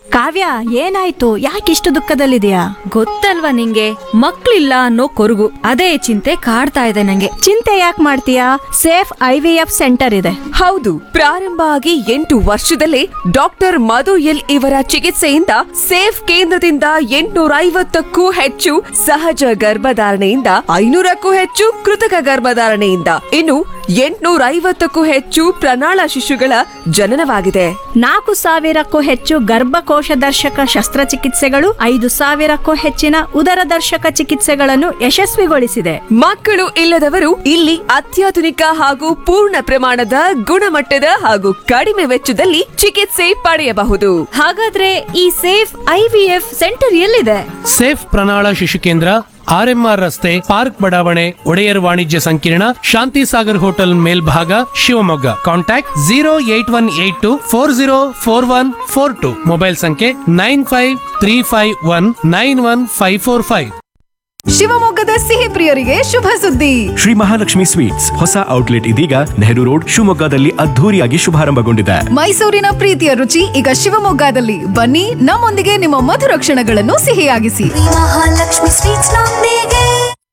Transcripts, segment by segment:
ಕಾವ್ಯ ಏನಾಯ್ತು ಯಾಕಿಷ್ಟು ದುಃಖದಲ್ಲಿದೆಯಾ ಗೊತ್ತಲ್ವಾ ನಿಂಗೆ ಮಕ್ಳಿಲ್ಲ ಅನ್ನೋ ಕೊರಗು ಅದೇ ಚಿಂತೆ ಕಾಡ್ತಾ ಇದೆ ನಂಗೆ ಚಿಂತೆ ಯಾಕೆ ಮಾಡ್ತೀಯಾ safe I V F centre ಇದೆ ಹೌದು ಪ್ರಾರಂಭ ಆಗಿ ಎಂಟು ವರ್ಷದಲ್ಲೇ ಡಾಕ್ಟರ್ ಮಧು ಎಲ್ ಇವರ ಚಿಕಿತ್ಸೆಯಿಂದ ಸೇಫ್ ಕೇಂದ್ರದಿಂದ ಎಂಟುನೂರ ಐವತ್ತಕ್ಕೂ ಹೆಚ್ಚು ಸಹಜ ಗರ್ಭಧಾರಣೆಯಿಂದ ಐನೂರಕ್ಕೂ ಹೆಚ್ಚು ಕೃತಕ ಗರ್ಭಧಾರಣೆಯಿಂದ ಇನ್ನು ಎಂಟುನೂರ ಐವತ್ತಕ್ಕೂ ಹೆಚ್ಚು ಪ್ರಣಾಳ ಶಿಶುಗಳ ಜನನವಾಗಿದೆ ನಾಲ್ಕು ಸಾವಿರಕ್ಕೂ ಹೆಚ್ಚು ಗರ್ಭಕೋಶ ದರ್ಶಕ ಶಸ್ತ್ರಚಿಕಿತ್ಸೆಗಳು ಐದು ಸಾವಿರಕ್ಕೂ ಹೆಚ್ಚಿನ ಉದರ ದರ್ಶಕ ಚಿಕಿತ್ಸೆಗಳನ್ನು ಯಶಸ್ವಿಗೊಳಿಸಿದೆ ಮಕ್ಕಳು ಇಲ್ಲದವರು ಇಲ್ಲಿ ಅತ್ಯಾಧುನಿಕ ಹಾಗೂ ಪೂರ್ಣ ಪ್ರಮಾಣದ ಗುಣಮಟ್ಟದ ಹಾಗೂ ಕಡಿಮೆ ವೆಚ್ಚದಲ್ಲಿ ಚಿಕಿತ್ಸೆ ಪಡೆಯಬಹುದು ಹಾಗಾದ್ರೆ ಈ safe I V F centre ಎಲ್ಲಿದೆ ಸೇಫ್ ಪ್ರಣಾಳ ಶಿಶು ಕೇಂದ್ರ ಆರ್ಎಂಆರ್ ರಸ್ತೆ ಪಾರ್ಕ್ ಬಡಾವಣೆ ಒಡೆಯರ್ ವಾಣಿಜ್ಯ ಸಂಕೀರ್ಣ ಶಾಂತಿ ಸಾಗರ್ ಹೋಟೆಲ್ ಮೇಲ್ಭಾಗ Shivamogga contact zero eight one eight two four zero four one four two mobile ಸಂಖ್ಯೆ nine five three five one nine one five four five ಶಿವಮೊಗ್ಗದ ಸಿಹಿ ಪ್ರಿಯರಿಗೆ ಶುಭ ಸುದ್ದಿ ಶ್ರೀ ಮಹಾಲಕ್ಷ್ಮಿ ಸ್ವೀಟ್ಸ್ ಹೊಸ ಔಟ್ಲೆಟ್ ಇದೀಗ ನೆಹರು ರೋಡ್ ಶಿವಮೊಗ್ಗದಲ್ಲಿ ಅದ್ಧೂರಿಯಾಗಿ ಶುಭಾರಂಭಗೊಂಡಿದೆ ಮೈಸೂರಿನ ಪ್ರೀತಿಯ ರುಚಿ ಈಗ ಶಿವಮೊಗ್ಗದಲ್ಲಿ ಬನ್ನಿ ನಮ್ಮೊಂದಿಗೆ ನಿಮ್ಮ ಮಧುರ ಕ್ಷಣಗಳನ್ನು ಸಿಹಿಯಾಗಿಸಿ ಮಹಾಲಕ್ಷ್ಮಿ ಸ್ವೀಟ್ಸ್ ನೊಂದಿಗೆ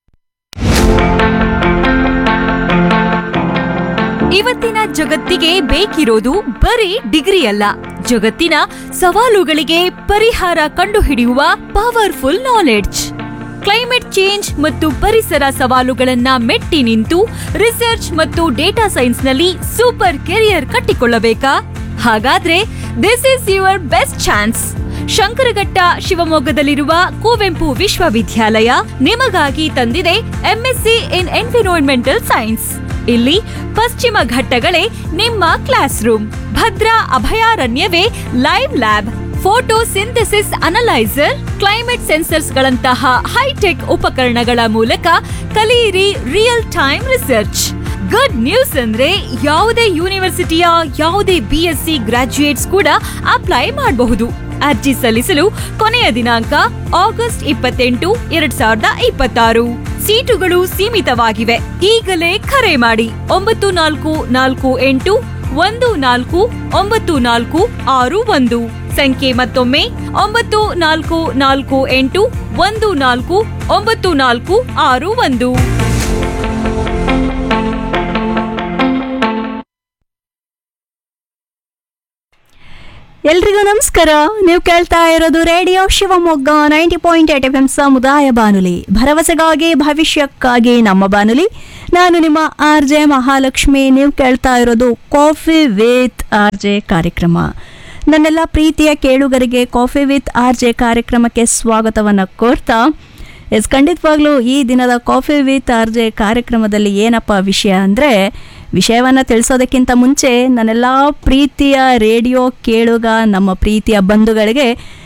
ಇವತ್ತಿನ ಜಗತ್ತಿಗೆ ಬೇಕಿರೋದು ಬರೀ ಡಿಗ್ರಿ ಅಲ್ಲ ಜಗತ್ತಿನ ಸವಾಲುಗಳಿಗೆ ಪರಿಹಾರ ಕಂಡುಹಿಡಿಯುವ ಪವರ್ಫುಲ್ ನಾಲೆಡ್ಜ್ ಕ್ಲೈಮೇಟ್ ಚೇಂಜ್ ಮತ್ತು ಪರಿಸರ ಸವಾಲುಗಳನ್ನ ಮೆಟ್ಟಿ ನಿಂತು ರಿಸರ್ಚ್ ಮತ್ತು ಡೇಟಾ ಸೈನ್ಸ್ನಲ್ಲಿ ಸೂಪರ್ ಕೆರಿಯರ್ ಕಟ್ಟಿಕೊಳ್ಳಬೇಕಾ ಹಾಗಾದ್ರೆ this is your best chance Shankaraghatta ಶಿವಮೊಗ್ಗದಲ್ಲಿರುವ ಕುವೆಂಪು ವಿಶ್ವವಿದ್ಯಾಲಯ ನಿಮಗಾಗಿ ತಂದಿದೆ ಎಂಎಸ್ಸಿ ಇನ್ ಎನ್ವಿರಾನ್ಮೆಂಟಲ್ ಸೈನ್ಸ್ ಇಲ್ಲಿ ಪಶ್ಚಿಮ ಘಟ್ಟಗಳೇ ನಿಮ್ಮ ಕ್ಲಾಸ್ ರೂಮ್ ಭದ್ರಾ ಅಭಯಾರಣ್ಯವೇ live lab photosynthesis analyser climate sensors ಗಳಂತಹ ಹೈಟೆಕ್ ಉಪಕರಣಗಳ ಮೂಲಕ ಕಲಿಯಿರಿ real time research good news ಅಂದ್ರೆ ಯಾವುದೇ ಯೂನಿವರ್ಸಿಟಿಯ ಯಾವುದೇ ಬಿ ಎಸ್ ಸಿ ಗ್ರಾಜ್ಯುಯೇಟ್ಸ್ ಕೂಡ ಅಪ್ಲೈ ಮಾಡಬಹುದು ಅರ್ಜಿ ಸಲ್ಲಿಸಲು ಕೊನೆಯ ದಿನಾಂಕ ಆಗಸ್ಟ್ ಇಪ್ಪತ್ತೆಂಟು ಎರಡ್ ಸಾವಿರದ ಇಪ್ಪತ್ತಾರು ಸೀಟುಗಳು ಸೀಮಿತವಾಗಿವೆ ಈಗಲೇ ಕರೆ ಮಾಡಿ ಒಂಬತ್ತು ನಾಲ್ಕು ನಾಲ್ಕು ಎಂಟು ಒಂದು ನಾಲ್ಕು ಒಂಬತ್ತು ನಾಲ್ಕು ಆರು ಒಂದು ಸಂಖ್ಯೆ ಮತ್ತೊಮ್ಮೆ ಒಂಬತ್ತು ನಾಲ್ಕು ನಾಲ್ಕು ಎಂಟು ಒಂದು ನಾಲ್ಕು ಒಂಬತ್ತು ನಾಲ್ಕು ಆರು ಒಂದು ಎಲ್ರಿಗೂ ನಮಸ್ಕಾರ ನೀವು ಕೇಳ್ತಾ ಇರೋದು radio Shivamogga ninety point eight F M ಸಮುದಾಯ ಬಾನುಲಿ ಭರವಸೆಗಾಗಿ ಭವಿಷ್ಯಕ್ಕಾಗಿ ನಮ್ಮ ಬಾನುಲಿ ನಾನು ನಿಮ್ಮ ಆರ್ ಜೆ ಮಹಾಲಕ್ಷ್ಮಿ ನೀವು ಕೇಳ್ತಾ ಇರೋದು ಕಾಫಿ ವಿತ್ ಆರ್ ಜೆ ಕಾರ್ಯಕ್ರಮ ನನ್ನೆಲ್ಲ ಪ್ರೀತಿಯ ಕೇಳುಗರಿಗೆ ಕಾಫಿ ವಿತ್ ಆರ್ ಜೆ ಕಾರ್ಯಕ್ರಮಕ್ಕೆ ಸ್ವಾಗತವನ್ನು ಕೋರ್ತಾ ಎಸ್ ಖಂಡಿತವಾಗ್ಲೂ ಈ ದಿನದ ಕಾಫಿ ವಿತ್ ಆರ್ ಜೆ ಕಾರ್ಯಕ್ರಮದಲ್ಲಿ ಏನಪ್ಪ ವಿಷಯ ಅಂದರೆ ವಿಷಯವನ್ನು ತಿಳಿಸೋದಕ್ಕಿಂತ ಮುಂಚೆ ನನ್ನೆಲ್ಲ ಪ್ರೀತಿಯ ರೇಡಿಯೋ ಕೇಳುಗ ನಮ್ಮ ಪ್ರೀತಿಯ ಬಂಧುಗಳಿಗೆ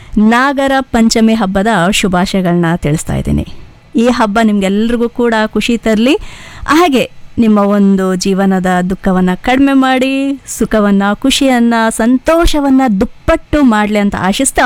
ನಾಗರ ಪಂಚಮಿ ಹಬ್ಬದ ಶುಭಾಶಯಗಳನ್ನ ತಿಳಿಸ್ತಾ ಇದ್ದೀನಿ ಈ ಹಬ್ಬ ನಿಮ್ಗೆಲ್ರಿಗೂ ಕೂಡ ಖುಷಿ ತರಲಿ ಹಾಗೆ ನಿಮ್ಮ ಒಂದು ಜೀವನದ ದುಃಖವನ್ನು ಕಡಿಮೆ ಮಾಡಿ ಸುಖವನ್ನು ಖುಷಿಯನ್ನು ಸಂತೋಷವನ್ನು ದುಪ್ಪಟ್ಟು ಮಾಡಲಿ ಅಂತ ಆಶಿಸ್ತಾ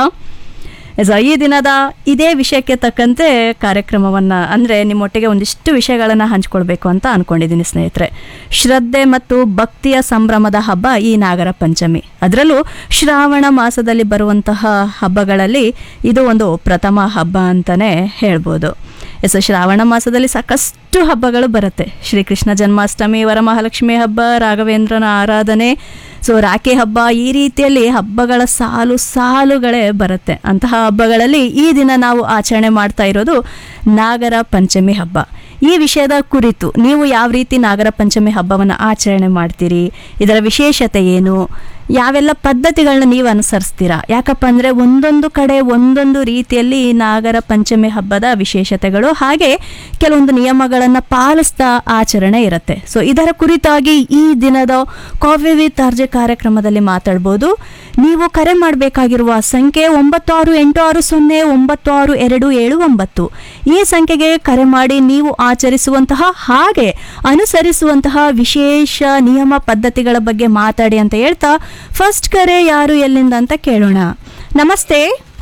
ಎಸ್ ಈ ದಿನದ ಇದೇ ವಿಷಯಕ್ಕೆ ತಕ್ಕಂತೆ ಕಾರ್ಯಕ್ರಮವನ್ನು ಅಂದರೆ ನಿಮ್ಮೊಟ್ಟಿಗೆ ಒಂದಿಷ್ಟು ವಿಷಯಗಳನ್ನು ಹಂಚ್ಕೊಳ್ಬೇಕು ಅಂತ ಅಂದ್ಕೊಂಡಿದ್ದೀನಿ ಸ್ನೇಹಿತರೆ ಶ್ರದ್ಧೆ ಮತ್ತು ಭಕ್ತಿಯ ಸಂಭ್ರಮದ ಹಬ್ಬ ಈ ನಾಗರ ಪಂಚಮಿ ಅದರಲ್ಲೂ ಶ್ರಾವಣ ಮಾಸದಲ್ಲಿ ಬರುವಂತಹ ಹಬ್ಬಗಳಲ್ಲಿ ಇದು ಒಂದು ಪ್ರಥಮ ಹಬ್ಬ ಅಂತಲೇ ಹೇಳ್ಬೋದು ಎಸ್ ಶ್ರಾವಣ ಮಾಸದಲ್ಲಿ ಸಾಕಷ್ಟು ಹಬ್ಬಗಳು ಬರುತ್ತೆ ಶ್ರೀಕೃಷ್ಣ ಜನ್ಮಾಷ್ಟಮಿ ವರಮಹಾಲಕ್ಷ್ಮಿ ಹಬ್ಬ ರಾಘವೇಂದ್ರನ ಆರಾಧನೆ ಸೊ ರಾಖಿ ಹಬ್ಬ ಈ ರೀತಿಯಲ್ಲಿ ಹಬ್ಬಗಳ ಸಾಲು ಸಾಲುಗಳೇ ಬರುತ್ತೆ ಅಂತಹ ಹಬ್ಬಗಳಲ್ಲಿ ಈ ದಿನ ನಾವು ಆಚರಣೆ ಮಾಡ್ತಾ ಇರೋದು ನಾಗರ ಪಂಚಮಿ ಹಬ್ಬ ಈ ವಿಷಯದ ಕುರಿತು ನೀವು ಯಾವ ರೀತಿ ನಾಗರ ಪಂಚಮಿ ಹಬ್ಬವನ್ನು ಆಚರಣೆ ಮಾಡ್ತೀರಿ ಇದರ ವಿಶೇಷತೆ ಏನು ಯಾವೆಲ್ಲ ಪದ್ಧತಿಗಳನ್ನ ನೀವು ಅನುಸರಿಸ್ತೀರಾ ಯಾಕಪ್ಪ ಅಂದರೆ ಒಂದೊಂದು ಕಡೆ ಒಂದೊಂದು ರೀತಿಯಲ್ಲಿ ನಾಗರ ಪಂಚಮಿ ಹಬ್ಬದ ವಿಶೇಷತೆಗಳು ಹಾಗೆ ಕೆಲವೊಂದು ನಿಯಮಗಳನ್ನು ಪಾಲಿಸ್ತಾ ಆಚರಣೆ ಇರುತ್ತೆ ಸೊ ಇದರ ಕುರಿತಾಗಿ ಈ ದಿನದ ಕಾಫಿ ವಿತ್ ಅರ್ಜೆ ಕಾರ್ಯಕ್ರಮದಲ್ಲಿ ಮಾತಾಡ್ಬೋದು ನೀವು ಕರೆ ಮಾಡಬೇಕಾಗಿರುವ ಸಂಖ್ಯೆ ಒಂಬತ್ತು ಆರು ಎಂಟು ಆರು ಸೊನ್ನೆ ಒಂಬತ್ತು ಆರು ಎರಡು ಏಳು ಒಂಬತ್ತು ಈ ಸಂಖ್ಯೆಗೆ ಕರೆ ಮಾಡಿ ನೀವು ಆಚರಿಸುವಂತಹ ಹಾಗೆ ಅನುಸರಿಸುವಂತಹ ವಿಶೇಷ ನಿಯಮ ಪದ್ಧತಿಗಳ ಬಗ್ಗೆ ಮಾತಾಡಿ ಅಂತ ಹೇಳ್ತಾ ಫಸ್ಟ್ ಕರೆ ಯಾರು ಎಲ್ಲಿಂದ ಅಂತ ಕೇಳೋಣ ನಮಸ್ತೆ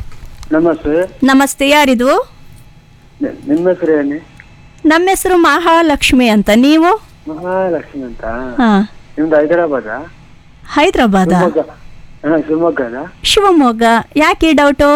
ನಮಸ್ತೆ ನಮಸ್ತೆ ಯಾರಿದು ನಿ- ನಿಮ್ಮ ಹೆಸರು ಏನಿ ನಮ್ಮ ಹೆಸರು ಮಹಾಲಕ್ಷ್ಮಿ ಅಂತ ನೀವು ಮಹಾಲಕ್ಷ್ಮಿ ಅಂತ ಹಾ ನಿಮ್ದು ಹೈದರಾಬಾದ ಹೈದ್ರಾಬಾದ ಶಿವಮೊಗ್ಗ ಹಾ ಶಿವಮೊಗ್ಗದ ಶಿವಮೊಗ್ಗ ಯಾಕೆ ಈ ಡೌಟು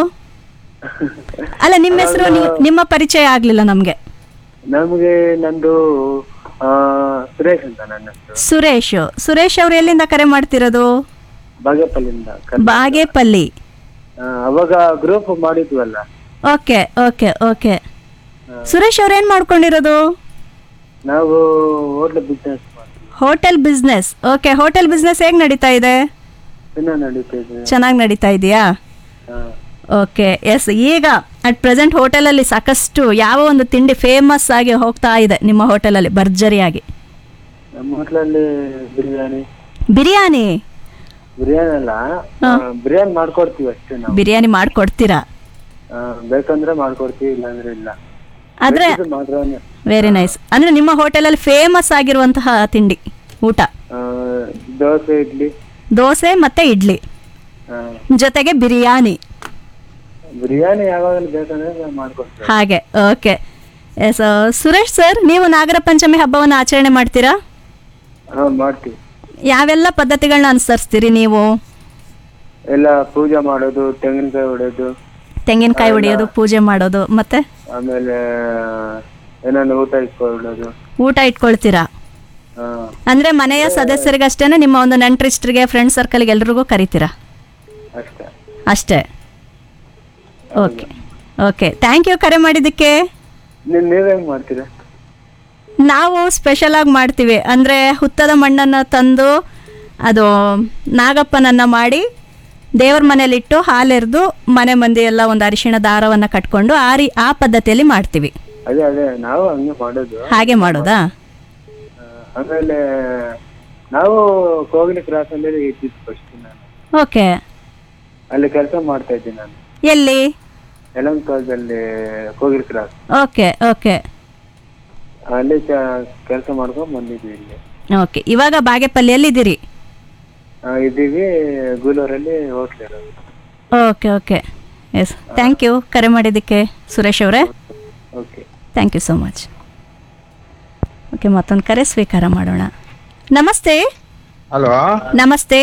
ಅಲ್ಲ ನಿಮ್ಮ ಹೆಸರು ನಿಮ್ಮ ಪರಿಚಯ ಆಗ್ಲಿಲ್ಲ ನಮ್ಗೆ ನಮಗೆ ನಂದು ಆ, ಸುರೇಶ್ ಅಂತ ನನ್ನ ಹೆಸರು ಸುರೇಶ್ ಸುರೇಶ್ ಅವ್ರು ಎಲ್ಲಿಂದ ಕರೆ ಮಾಡ್ತಿರೋದು ಬಾಗೇಪಲ್ಲಿಂದ ಕರ್ನಾಟಕ. ಬಾಗೇಪಲ್ಲಿ ಆ, ಅವಾಗ ಗ್ರೂಪ್ ಮಾಡಿದ್ವಲ್ಲ ಓಕೆ ಓಕೆ ಓಕೆ ಸುರೇಶ್ ಅವ್ರು ಏನ್ ಮಾಡ್ಕೊಂಡಿರೋದು ನಾವು ಹೋಟ್ಲ್ ಬಿಸ್ನೆಸ್ ಮಾಡ್ತೀವಿ hotel business okay hotel business ಹೇಗ್ ನಡೀತಾ ಇದೆ ಚೆನ್ನಾಗಿ ನಡೀತಿದೆ ಚೆನ್ನಾಗಿ ನಡೀತಾ ಇದೆಯಾ ಹಾ ಓಕೆ ಎಸ್ ಈಗ ಅಟ್ ಪ್ರೆಸೆಂಟ್ ಹೋಟೆಲಲ್ಲಿ ಸಾಕಷ್ಟು ಯಾವ ಒಂದು ತಿಂಡಿ ಫೇಮಸ್ ಆಗಿ ಹೋಗ್ತಾ ಇದೆ ನಿಮ್ಮ ಹೋಟೆಲಲ್ಲಿ ಭರ್ಜರಿಯಾಗಿ ನಮ್ಮ ಹೋಟ್ಲಲ್ಲಿ ಬಿರಿಯಾನಿ ಬಿರಿಯಾನಿ ಬಿರಿಯಾನಿ ಅಲ್ಲ ಆ, ಬಿರಿಯಾನಿ ಮಾಡ್ಕೊಡ್ತೀವಿ ಅಷ್ಟೇ ನಾವು ಬಿರಿಯಾನಿ ಮಾಡ್ಕೊಡ್ತೀರಾ ಆ, ಬೇಕಂದ್ರೆ ಮಾಡ್ಕೊಡ್ತೀವಿ ಇಲ್ಲಾಂದ್ರೆ ಇಲ್ಲ ಆದ್ರೆ ಇದು ಮಾತ್ರನೇ ವೆರಿ ನೈಸ್ ಅಂದ್ರೆ ನಿಮ್ಮ ಹೋಟೆಲಲ್ಲಿ ಫೇಮಸ್ ಆಗಿರುವಂತಹ ತಿಂಡಿ ಊಟ ಆ, ದೋಸೆ ಇಡ್ಲಿ ದೋಸೆ ಮತ್ತೆ ಇಡ್ಲಿ ಆ, ಜೊತೆಗೆ ಬಿರಿಯಾನಿ ಬಿರಿಯಾನಿ ಯಾವಾಗಲೂ ಬೇಕಂದ್ರೆ ನಾವು ಮಾಡ್ಕೊಡ್ತೀವಿ ಹಾಗೆ ಓಕೆ ಎಸ್ ಸುರೇಶ್ ಸರ್ ನೀವು ನಾಗರ ಪಂಚಮಿ ಹಬ್ಬವನ್ನು ಆಚರಣೆ ಮಾಡ್ತೀರಾ ಹಾ ಮಾಡ್ತೀವಿ ಯಾವೆಲ್ಲ ಪದ್ಧತಿಗಳನ್ನ ಅನುಸರಿಸ್ತೀರಿ ನೀವು ಎಲ್ಲ ಪೂಜೆ ಮಾಡೋದು ತೆಂಗಿನಕಾಯಿ ಹೊಡೆಯೋದು ತೆಂಗಿನಕಾಯಿ ಹೊಡೆಯೋದು ಪೂಜೆ ಮಾಡೋದು ಮತ್ತೆ ಆಮೇಲೆ ಏನಾದ್ರು ಊಟ ಇಟ್ಕೊಳ್ಳೋದು ಊಟ ಇಟ್ಕೊಳ್ತೀರಾ ಹಾ ಅಂದ್ರೆ ಮನೆಯ ಸದಸ್ಯರಿಗಷ್ಟೇನೆ ನಿಮ್ಮ ಒಂದು ನೆಂಟ್ರಿಸ್ಟ್ರಿಗೆ ಫ್ರೆಂಡ್ ಸರ್ಕಲ್ಗೆ ಎಲ್ರಿಗೂ ಕರಿತೀರಾ ಅಷ್ಟೇ ಅಷ್ಟೇ ಓಕೆ ಓಕೆ ಥ್ಯಾಂಕ್ ಯು ಕರೆ ಮಾಡಿದ್ದಕ್ಕೆ ನೀವ್ ನೀವ್ ಹೆಂಗ್ ಮಾಡ್ತೀರಾ ನಾವು ಸ್ಪೆಷಲ್ ಆಗಿ ಮಾಡ್ತೀವಿ ಅಂದರೆ ಹುತ್ತದ ಮಣ್ಣನ್ನು ತಂದು ಅದು ನಾಗಪ್ಪನನ್ನು ಮಾಡಿ ದೇವ್ರ ಮನೇಲಿಟ್ಟು ಹಾಲೆರೆದು ಮನೆ ಮಂದಿ ಎಲ್ಲ ಒಂದು ಅರಿಶಿಣ ದಾರವನ್ನು ಕಟ್ಕೊಂಡು ಆ ರೀ ಆ ಪದ್ಧತಿಯಲ್ಲಿ ಮಾಡ್ತೀವಿ ಅದೇ ಅದೇ ನಾವು ಹಂಗೆ ಮಾಡೋದು ಹಾಗೆ ಮಾಡೋದಾ ಆ, ಆಮೇಲೆ ನಾವು ಕೋಗಿಲಿ ಕ್ರಾಸ್ ಅಲ್ಲಿ ಇದ್ದಿದ್ದು ಫಸ್ಟ್ ನಾನು ಓಕೆ ಅಲ್ಲಿ ಕೆಲಸ ಮಾಡ್ತಾ ಇದ್ದೀನಿ ನಾನು ಎಲ್ಲಿ ಯಲಂಕಾದಲ್ಲಿ ಕೋಗಿಲಿ ಕ್ರಾಸ್ ಓಕೆ ಓಕೆ ಅಲ್ಲಿ ಕೆಲಸ ಮಾಡ್ಕೊಂಡ್ ಬಂದಿದ್ವಿ ಇಲ್ಲಿ ಓಕೆ ಇವಾಗ ಬಾಗೇಪಲ್ಲಿಯಲ್ಲಿದ್ದೀರಿ ಆ, ಇದ್ದೀವಿ ಗೂಳೂರಲ್ಲಿ ಹೋಟ್ಲ್ ಇರೋದು okay okay yes thank you ಕರೆ ಮಾಡಿದ್ದಕ್ಕೆ ಸುರೇಶ್ ಅವರೇ okay thank you so much okay ಮತ್ತೊಂದು ಕರೆ ಸ್ವೀಕಾರ ಮಾಡೋಣ ನಮಸ್ತೆ ಹಲೋ ನಮಸ್ತೆ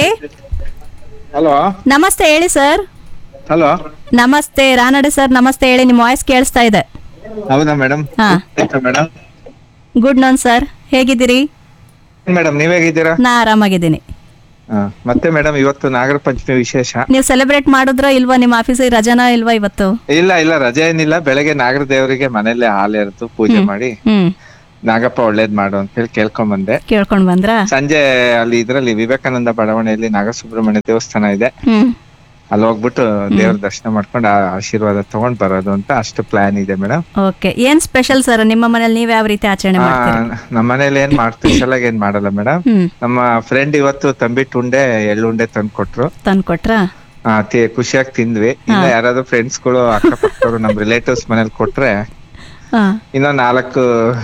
ಹಲೋ ನಮಸ್ತೆ ಹೇಳಿ ಸರ್ ಹಲೋ ನಮಸ್ತೆ ರಾನಡೆ ಸರ್ ನಮಸ್ತೆ ಹೇಳಿ ನಿಮ್ಮ ವಾಯ್ಸ್ ಕೇಳಿಸ್ತಾ ಇದೆ ಹೌದಾ ಮೇಡಮ್ ಹಾ ಮೇಡಮ್ ಗುಡ್ ನಾನ್ ಸರ್ ಹೇಗಿದ್ದೀರಿ ಮೇಡಮ್ ನೀವ್ ಹೇಗಿದ್ದೀರಾ ನಾ ಆರಾಮಾಗಿದ್ದೀನಿ ಹಾ, ಮತ್ತೆ ಮೇಡಮ್ ಇವತ್ತು ನಾಗರ ಪಂಚಮಿ ವಿಶೇಷ ನೀವು ಸೆಲೆಬ್ರೇಟ್ ಮಾಡಿದ್ರೋ ಇಲ್ವಾ ನಿಮ್ಮ ಆಫೀಸಿಗೆ ರಜಾನಾ ಇಲ್ವಾ ಇವತ್ತು ಇಲ್ಲ ಇಲ್ಲ ರಜೆ ಏನಿಲ್ಲ ಬೆಳಗ್ಗೆ ನಾಗರ ದೇವರಿಗೆ ಮನೇಲೆ ಹಾಲು ಎರೆದು ಪೂಜೆ ಮಾಡಿ ಹ್ಮ್ ನಾಗಪ್ಪ ಒಳ್ಳೇದ್ ಮಾಡು ಅಂತ ಹೇಳಿ ಕೇಳ್ಕೊಂಡ್ ಬಂದೆ ಕೇಳ್ಕೊಂಡ್ ಬಂದ್ರಾ ಸಂಜೆ ಅಲ್ಲಿ ಇದ್ರಲ್ಲಿ ವಿವೇಕಾನಂದ ಬಡಾವಣೆಯಲ್ಲಿ ನಾಗಸುಬ್ರಹ್ಮಣ್ಯ ದೇವಸ್ಥಾನ ಇದೆ ಹ್ಮ್ ಅಲ್ಲಿ ಹೋಗ್ಬಿಟ್ಟು ದೇವ್ರ ದರ್ಶನ ಮಾಡ್ಕೊಂಡು ಆ ಆಶೀರ್ವಾದ ತಗೊಂಡ್ ಬರೋದು ಅಂತ ಅಷ್ಟು ಪ್ಲಾನ್ ಇದೆ ಮೇಡಮ್ ಓಕೆ ಏನ್ ಸ್ಪೆಷಲ್ ಸರ್ ನಿಮ್ಮ ಮನೇಲಿ ನೀವ್ ಯಾವ ರೀತಿ ಆಚರಣೆ ಮಾಡ್ತೀರಿ ನಮ್ಮ ಮನೇಲಿ ಏನ್ ಮಾಡ್ತೀವಿ ಸ್ಪೆಷಲ್ ಏನ್ ಮಾಡಲ್ಲ ಮೇಡಮ್ ಹ್ಮ್ ನಮ್ಮ ಫ್ರೆಂಡ್ ಇವತ್ತು ತಂಬಿಟ್ಟು ಉಂಡೆ ಎಳ್ಳುಂಡೆ ತಂದು ಕೊಟ್ರು ತಂದ್ಕೊಟ್ರಾ ಆ, ತಿ- ಖುಷಿಯಾಗಿ ತಿಂದ್ವಿ ಇನ್ನ ಯಾರಾದ್ರೂ ಫ್ರೆಂಡ್ಸ್ ಗಳು ಅಕ್ಕಪಕ್ಕದವ್ರು ನಮ್ ರಿಲೇಟಿವ್ಸ್ ಮನೇಲಿ ಕೊಟ್ರೆ ಹಾ ಇನ್ನೂ ನಾಲ್ಕು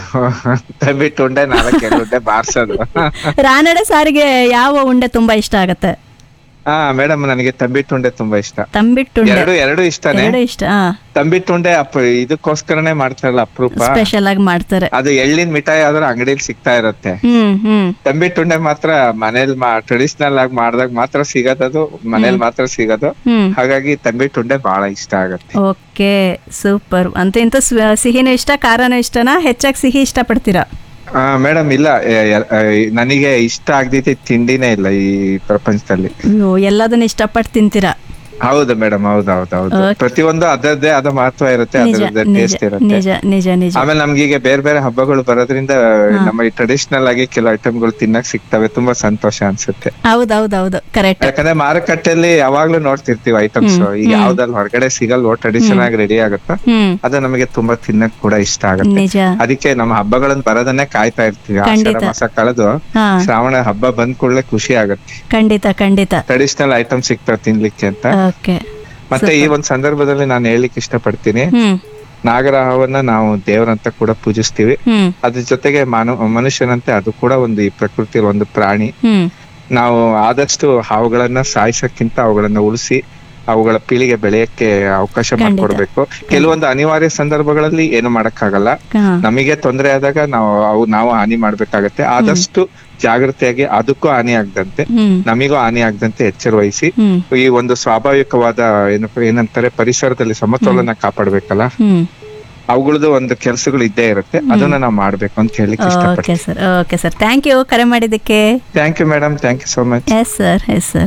ತಂಬಿಟ್ಟು ಉಂಡೆ ನಾಲ್ಕು ಎಳ್ಳುಂಡೆ ಬಾರ್ಸೋದು ರಾನಡೆ ಸಾರಿಗೆ ಯಾವ ಉಂಡೆ ತುಂಬಾ ಇಷ್ಟ ಆಗತ್ತೆ ಹಾ ಮೇಡಮ್ ನನಗೆ ತಂಬಿಟ್ಟು ಉಂಡೆ ತುಂಬಾ ಇಷ್ಟ ತಂಬಿಟ್ಟು ಎರಡು ಉಂಡೆ ಎರಡು ಇಷ್ಟನೇ ಎರಡು ಇಷ್ಟ ತಂಬಿಟ್ಟು ಉಂಡೆ ಅಪ್ ಇದಕ್ಕೋಸ್ಕರನೇ ಮಾಡ್ತಾರಲ್ಲ ಅಪರೂಪ ಸ್ಪೆಷಲ್ ಆಗಿ ಮಾಡ್ತಾರೆ ಅದು ಎಳ್ಳಿನ ಮಿಠಾಯಿ ಆದ್ರೆ ಅಂಗಡಿಲಿ ಸಿಗ್ತಾ ಇರುತ್ತೆ ಹ್ಮ್ ಹ್ಮ್ ತಂಬಿಟ್ಟು ಉಂಡೆ ಮಾತ್ರ ಮನೇಲಿ ಟ್ರೆಡಿಷನಲ್ ಆಗಿ ಮಾಡ್ದಾಗ ಮಾತ್ರ ಸಿಗೋದದು ಮನೇಲಿ ಮಾತ್ರ ಸಿಗೋದು ಹ್ಮ್ ಹಾಗಾಗಿ ತಂಬಿಟ್ಟು ಉಂಡೆ ಬಹಳ ಇಷ್ಟ ಆಗತ್ತೆ ಓಕೆ ಸೂಪರ್ ಅಂತ ಇಂತ ಸ್ವ- ಸಿಹಿನೂ ಇಷ್ಟ ಖಾರನೂ ಇಷ್ಟನಾ ಹೆಚ್ಚಾಗಿ ಸಿಹಿ ಇಷ್ಟಪಡ್ತೀರಾ ಮೇಡಮ್ ಇಲ್ಲ ಎ- ಎ- ಎ- ನನಗೆ ಇಷ್ಟ ಆಗದಿದ್ದ ತಿಂಡಿನೇ ಇಲ್ಲ ಈ ಪ್ರಪಂಚದಲ್ಲಿ ಅಯ್ಯೋ ಎಲ್ಲದನ್ನ ಇಷ್ಟಪಟ್ಟು ತಿಂತೀರಾ ಹೌದು ಮೇಡಮ್ ಹೌದು ಹೌದು ಹೌದು Okay. ಪ್ರತಿಯೊಂದು ಅದರದ್ದೇ ಆದ ಮಹತ್ವ ಇರುತ್ತೆ ನಿಜ ಅದರದ್ದೇ ನಿಜ ಟೇಸ್ಟ್ ಇರುತ್ತೆ ನಿಜ ನಿಜ ನಿಜ ಆಮೇಲೆ ನಮ್ಗೆ ಈಗ ಬೇರೆ ಬೇರೆ ಹಬ್ಬಗಳು ಬರೋದ್ರಿಂದ ನಮ್ಮ ಈ ಟ್ರೆಡಿಷನಲ್ ಆಗಿ ಕೆಲವು ಐಟಮ್ಗಳು ತಿನ್ನಕ್ ಸಿಗ್ತವೆ ತುಂಬಾ ಸಂತೋಷ ಅನ್ಸುತ್ತೆ ಹೌದೌದೌದು ಕರೆಕ್ಟ್ ಯಾಕಂದ್ರೆ ಮಾರುಕಟ್ಟೆಯಲ್ಲಿ ಯಾವಾಗ್ಲೂ ನೋಡ್ತಿರ್ತೀವಿ ಐಟಮ್ಸ್ ಈಗ ಯಾವ್ದಲ್ಲಿ ಹೊರಗಡೆ ಸಿಗಲ್ವೋ ಟ್ರೆಡಿಷನಲ್ ಆಗಿ ರೆಡಿ ಆಗುತ್ತೋ ಹ್ಮ್ ಅದು ನಮಗೆ ತುಂಬಾ ತಿನ್ನಕ್ ಕೂಡ ಇಷ್ಟ ಆಗುತ್ತೆ ನಿಜ ಅದಕ್ಕೆ ನಮ್ಮ ಹಬ್ಬಗಳನ್ನ ಬರೋದನ್ನೇ ಕಾಯ್ತಾ ಇರ್ತೀವಿ ಖಂಡಿತ. ಆಷಾಢ ಮಾಸ ಕಳೆದು ಹಾ ಶ್ರಾವಣ ಹಬ್ಬ ಬಂದ್ ಕೂಡಲೇ ಖುಷಿ ಆಗುತ್ತೆ ಖಂಡಿತ ಖಂಡಿತ ಟ್ರೆಡಿಷನಲ್ ಐಟಮ್ ಸಿಗ್ತಾವ ತಿನ್ಲಿಕ್ಕೆ ಅಂತ ಓಕೆ ಮತ್ತೆ ಈ ಒಂದ್ ಸಂದರ್ಭದಲ್ಲಿ ನಾನು ಹೇಳಿಕ್ ಇಷ್ಟಪಡ್ತೀನಿ ಹ್ಮ್ ನಾಗರಹವನ್ನ ನಾವು ದೇವರಂತ ಕೂಡ ಪೂಜಿಸ್ತೀವಿ ಹ್ಮ್ ಅದ್ರ ಜೊತೆಗೆ ಮಾನವ ಮನುಷ್ಯನಂತೆ ಅದು ಕೂಡ ಒಂದು ಈ ಪ್ರಕೃತಿಯ ಒಂದು ಪ್ರಾಣಿ ಹ್ಮ್ ನಾವು ಆದಷ್ಟು ಹಾವುಗಳನ್ನ ಸಾಯಿಸಕ್ಕಿಂತ ಅವುಗಳನ್ನ ಉಳಿಸಿ ಅವುಗಳ ಪೀಳಿಗೆ ಬೆಳೆಯಕ್ಕೆ ಅವಕಾಶ ಖಂಡಿತ. ಮಾಡ್ಕೊಡ್ಬೇಕು ಕೆಲವೊಂದು ಅನಿವಾರ್ಯ ಸಂದರ್ಭಗಳಲ್ಲಿ ಏನು ಮಾಡಕ್ಕಾಗಲ್ಲ ಹಾ. ನಮಗೆ ತೊಂದರೆ ಆದಾಗ ನಾವು ಅವು ನಾವು ಹಾನಿ ಮಾಡ್ಬೇಕಾಗತ್ತೆ ಆದಷ್ಟು ಜಾಗ್ರತೆಯಾಗಿ ಅದಕ್ಕೂ ಹಾನಿ ಆಗದಂತೆ ಹ್ಮ್ ನಮಿಗೂ ಹಾನಿ ಆಗದಂತೆ ಎಚ್ಚರ ವಹಿಸಿ ಹ್ಮ್ ಈ ಒಂದು ಸ್ವಾಭಾವಿಕವಾದ ಏನು ಏನಂತಾರೆ ಪರಿಸರದಲ್ಲಿ ಸಮತೋಲನ ಕಾಪಾಡ್ಬೇಕಲ್ಲ ಹ್ಮ್ ಅವುಗಳದ್ದು ಒಂದು ಕೆಲಸಗಳು ಇದ್ದೇ ಇರುತ್ತೆ ಅದನ್ನ ನಾವು ಮಾಡ್ಬೇಕು ಅಂತ ಹೇಳಿಕ್ಕೆ ಓಕೆ ಇಷ್ಟಪಡ್ತೀನಿ sir okay sir thank you ಕರೆ ಮಾಡಿದ್ದಕ್ಕೆ thank you madam thank you so much yes sir yes sir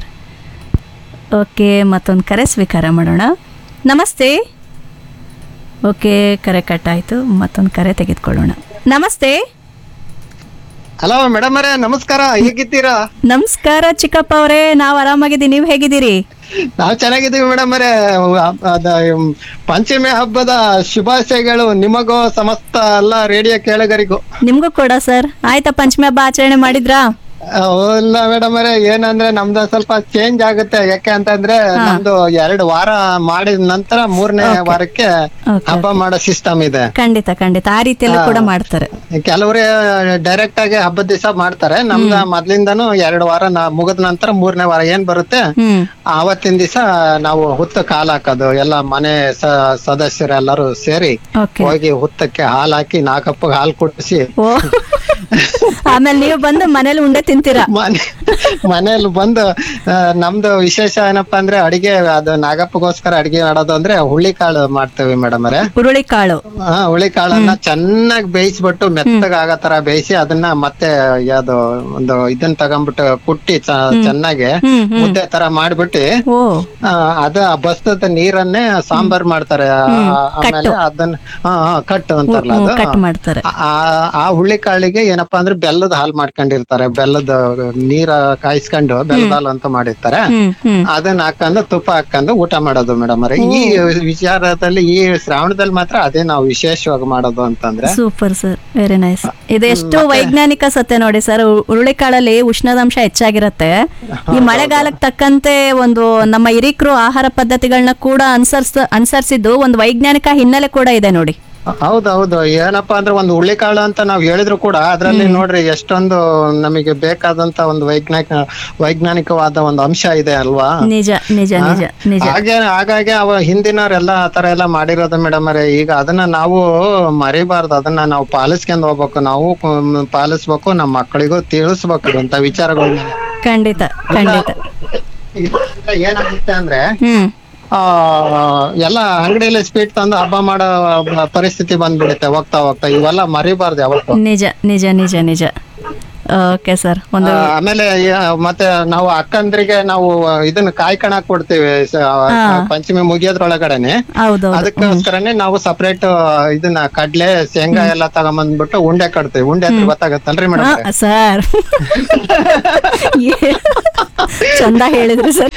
okay ಮತ್ತೊಂದು ಕರೆ ಸ್ವೀಕಾರ ಮಾಡೋಣ ನಮಸ್ತೆ ಓಕೆ ಕರೆ ಕಟ್ ಆಯಿತು ಮತ್ತೊಂದು ಕರೆ ತೆಗೆದುಕೊಳ್ಳೋಣ ನಮಸ್ತೆ ಹಲೋ ಮೇಡಮ್ ಅವರೇ ನಮಸ್ಕಾರ ಹೇಗಿದ್ದೀರಾ ನಮಸ್ಕಾರ ಚಿಕ್ಕಪ್ಪ ಅವರೇ ನಾವು ಆರಾಮಾಗಿದ್ದೀವಿ ನೀವು ಹೇಗಿದ್ದೀರಿ ನಾವು ಚೆನ್ನಾಗಿದ್ದೀವಿ ಮೇಡಮ್ ಅವರೇ ಅದ ಉಮ್, ಪಂಚಮಿ ಹಬ್ಬದ ಶುಭಾಶಯಗಳು ನಿಮಗೂ ಸಮಸ್ತ ಎಲ್ಲ ರೇಡಿಯೋ ಕೇಳಗರಿಗೂ ನಿಮಗೂ ಕೂಡ ಸರ್ ಆಯ್ತಾ ಪಂಚಮಿ ಹಬ್ಬ ಆಚರಣೆ ಮಾಡಿದ್ರಾ ಆ, ಇಲ್ಲ ಮೇಡಮ್ ಅವರೇ ಏನಂದ್ರೆ ನಮ್ದು ಸ್ವಲ್ಪ ಚೇಂಜ್ ಆಗುತ್ತೆ ಯಾಕೆ ಅಂತಂದ್ರೆ ನಮ್ದು ಎರಡು ವಾರ ಮಾಡಿದ ನಂತರ ಮೂರನೇ ವಾರಕ್ಕೆ Okay, ಹಬ್ಬ ಮಾಡೋ ಸಿಸ್ಟಮ್ ಇದೆ ಖಂಡಿತ ಖಂಡಿತ ಆ ರೀತಿಯಲ್ಲೂ ಕೂಡ ಮಾಡ್ತಾರೆ ಕೆಲವರು ಡೈರೆಕ್ಟ್ ಆಗಿ ಹಬ್ಬದ ದಿವಸ ಮಾಡ್ತಾರೆ ನಮ್ದ ಮೊದ್ಲಿಂದಾನು ಎರಡು ವಾರ ನಾ ಮುಗಿದ ನಂತರ ಮೂರನೇ ವಾರ ಏನ್ ಬರುತ್ತೆ ಹ್ಮ್ ಆವತ್ತಿನ ದಿವಸ ನಾವು ಹುತ್ತ ಕಾಲ್ ಹಾಕೋದು ಎಲ್ಲ ಮನೆ ಸ- ಸದಸ್ಯರೆಲ್ಲರೂ ಸೇರಿ ಓಕೆ ಹೋಗಿ ಹುತ್ತಕ್ಕೆ ಹಾಲ್ ಹಾಕಿ ನಾಲ್ಕಪ್ಪ ಹಾಲ್ ಕುಡಿಸಿ ಓ ಆಮೇಲೆ ನೀವು ಬಂದು ಮನೇಲಿ ಉಂಡೆ ತಿಂತೀರಾ ಮನೆ ಮನೇಲಿ ಬಂದು ಆ, ನಮ್ದು ವಿಶೇಷ ಏನಪ್ಪಾ ಅಂದ್ರೆ ಅಡಿಗೆ ಅದು ನಾಗಪ್ಪಗೋಸ್ಕರ ಅಡಿಗೆ ಮಾಡೋದು ಅಂದ್ರೆ ಹುಳ್ಳಿ ಕಾಳು ಮಾಡ್ತೇವೆ ಮೇಡಮ್ ಅವರೇ ಹುರುಳಿ ಕಾಳು ಹಾ ಹುಳಿ ಕಾಳನ್ನ ಚೆನ್ನಾಗಿ ಬೇಯಿಸ್ಬಿಟ್ಟು ಮೆತ್ತಗ ಆಗೋ ತರ ಬೇಯಿಸಿ ಅದನ್ನ ಮತ್ತೆ ಯಾವ್ದು ಒಂದು ಇದನ್ನ ತಗೊಂಡ್ಬಿಟ್ಟು ಕುಟ್ಟಿ ಚ- ಚೆನ್ನಾಗಿ ಹ್ಮ್ ಹ್ಮ್ ಮುದ್ದೆ ತರ ಮಾಡ್ಬಿಟ್ಟು ಓ ಆ, ಅದ ಆ ಬಸ್ತದ ನೀರನ್ನೇ ಸಾಂಬಾರ್ ಮಾಡ್ತಾರೆ ಆ, ಆಮೇಲೆ ಅದನ್ನ ಹಾ ಹಾ, ಕಟ್ಟು ಅಂತಾರಲ್ಲ ಹ್ಮ್, ಅದು ಕಟ್ ಮಾಡ್ತಾರೆ ಆ ಆ ಹುಳ್ಳಿ ಕಾಳಿಗೆ ಏನಪ್ಪಾ ಅಂದ್ರೆ ಬೆಲ್ಲದ ಹಾಲ್ ಮಾಡ್ಕೊಂಡಿರ್ತಾರೆ ಬೆಲ್ಲದ ನೀರ ಕಾಯಿಸ್ಕೊಂಡು ಬೆಲ್ಲದ ಹಾಲು ಅಂತ ಮಾಡಿರ್ತಾರೆ ಹ್ಮ್ ಹ್ಮ್ ಅದನ್ನ ಹಾಕೊಂಡು ತುಪ್ಪ ಹಾಕೊಂಡು ಊಟ ಮಾಡೋದು ಮೇಡಮ್ ಅವ್ರೆ ಈ ವಿಚಾರದಲ್ಲಿ ಈ ಶ್ರಾವಣದಲ್ಲಿ ಮಾತ್ರ ಅದೇ ನಾವು ವಿಶೇಷವಾಗಿ ಮಾಡೋದು ಅಂತಂದ್ರೆ ಸೂಪರ್ ಸರ್ ವೆರಿ ನೈಸ್ ಇದು ಎಷ್ಟು ವೈಜ್ಞಾನಿಕ ಸತ್ಯ ನೋಡಿ ಸರ್ ಹುರುಳಿಕಾಳಲ್ಲಿ ಉಷ್ಣಾಂಶ ಹೆಚ್ಚಾಗಿರುತ್ತೆ ಈ ಮಳೆಗಾಲಕ್ಕೆ ತಕ್ಕಂತೆ ಒಂದು ನಮ್ಮ ಹಿರೀಕರು ಆಹಾರ ಪದ್ಧತಿಗಳನ್ನ ಕೂಡ ಅನುಸರಿಸ ಅನುಸರಿಸಿದ್ದು ಒಂದು ವೈಜ್ಞಾನಿಕ ಹಿನ್ನೆಲೆ ಕೂಡ ಇದೆ ನೋಡಿ ಹೌದೌದು ಏನಪ್ಪಾ ಅಂದ್ರೆ ಒಂದು ಹುಳ್ಳಿಕಾಳು ಅಂತ ನಾವ್ ಹೇಳಿದ್ರು ಕೂಡ ಅದ್ರಲ್ಲಿ ನೋಡ್ರಿ ಎಷ್ಟೊಂದು ನಮಗೆ ಬೇಕಾದಂತ ಒಂದು ವೈಜ್ಞಾನಿಕ ವೈಜ್ಞಾನಿಕವಾದ ಒಂದು ಅಂಶ ಇದೆ ಅಲ್ವಾ ನಿಜ ನಿಜ ನಿಜ ನಿಜ ಹಾಗೆ ಹಾಗಾಗಿ ಅವ ಹಿಂದಿನವ್ರೆಲ್ಲ ಆ ತರ ಎಲ್ಲ ಮಾಡಿರೋದು ಮೇಡಮ್ ಅವರೇ ಈಗ ಅದನ್ನ ನಾವು ಮರಿಬಾರ್ದು ಅದನ್ನ ನಾವು ಪಾಲಿಸ್ಕೊಂಡ್ ಹೋಗ್ಬೇಕು ನಾವು ಕು- ಪಾಲಿಸ್ಬೇಕು ನಮ್ಮ ಮಕ್ಕಳಿಗೂ ತಿಳಿಸ್ಬೇಕು ಅಂತ ವಿಚಾರಗಳನ್ನ ಖಂಡಿತ ಖಂಡಿತ ಇದ್ರಿಂದ ಏನಾಗುತ್ತೆ ಅಂದ್ರೆ ಹ್ಮ್ ಆ ಎಲ್ಲ ಅಂಗಡಿಯಲ್ಲಿ ಸ್ವೀಟ್ ತಂದು ಹಬ್ಬ ಮಾಡೋ ಪರಿಸ್ಥಿತಿ ಬಂದ್ಬಿಡುತ್ತೆ ಹೋಗ್ತಾ ಹೋಗ್ತಾ ಇವೆಲ್ಲ ಮರಿಬಾರ್ದು ಯಾವತ್ತು ನಿಜ ನಿಜ ನಿಜ ನಿಜ ಓಕೆ ಸರ್ ಒಂದು ಆ, ಆಮೇಲೆ ಯಾ- ಮತ್ತೆ ನಾವು ಅಕ್ಕಂದ್ರಿಗೆ ನಾವು ಇದನ್ನ ಕಾಯ್ಕಣಕ್ ಕೊಡ್ತೀವಿ ಸ- ಪಂಚಮಿ ಮುಗಿಯೋದ್ರೊಳಗಡೆನೆ ಹೌದೌದು ಅದಕ್ಕೋಸ್ಕರನೇ ನಾವು ಸಪರೇಟ್ ಇದನ್ನ ಕಡ್ಲೆ ಶೇಂಗಾ ಎಲ್ಲ ತಗೊಂಬಂದ್ಬಿಟ್ಟು ಉಂಡೆ ಕಟ್ತೀವಿ ಉಂಡೆ ಅಂದ್ರೆ ಗೊತ್ತಾಗತ್ತಲ್ರಿ ಮೇಡಮ್ ಆ, ಸರ್ ಏ- ಚಂದ ಹೇಳಿದ್ರಿ ಸರ್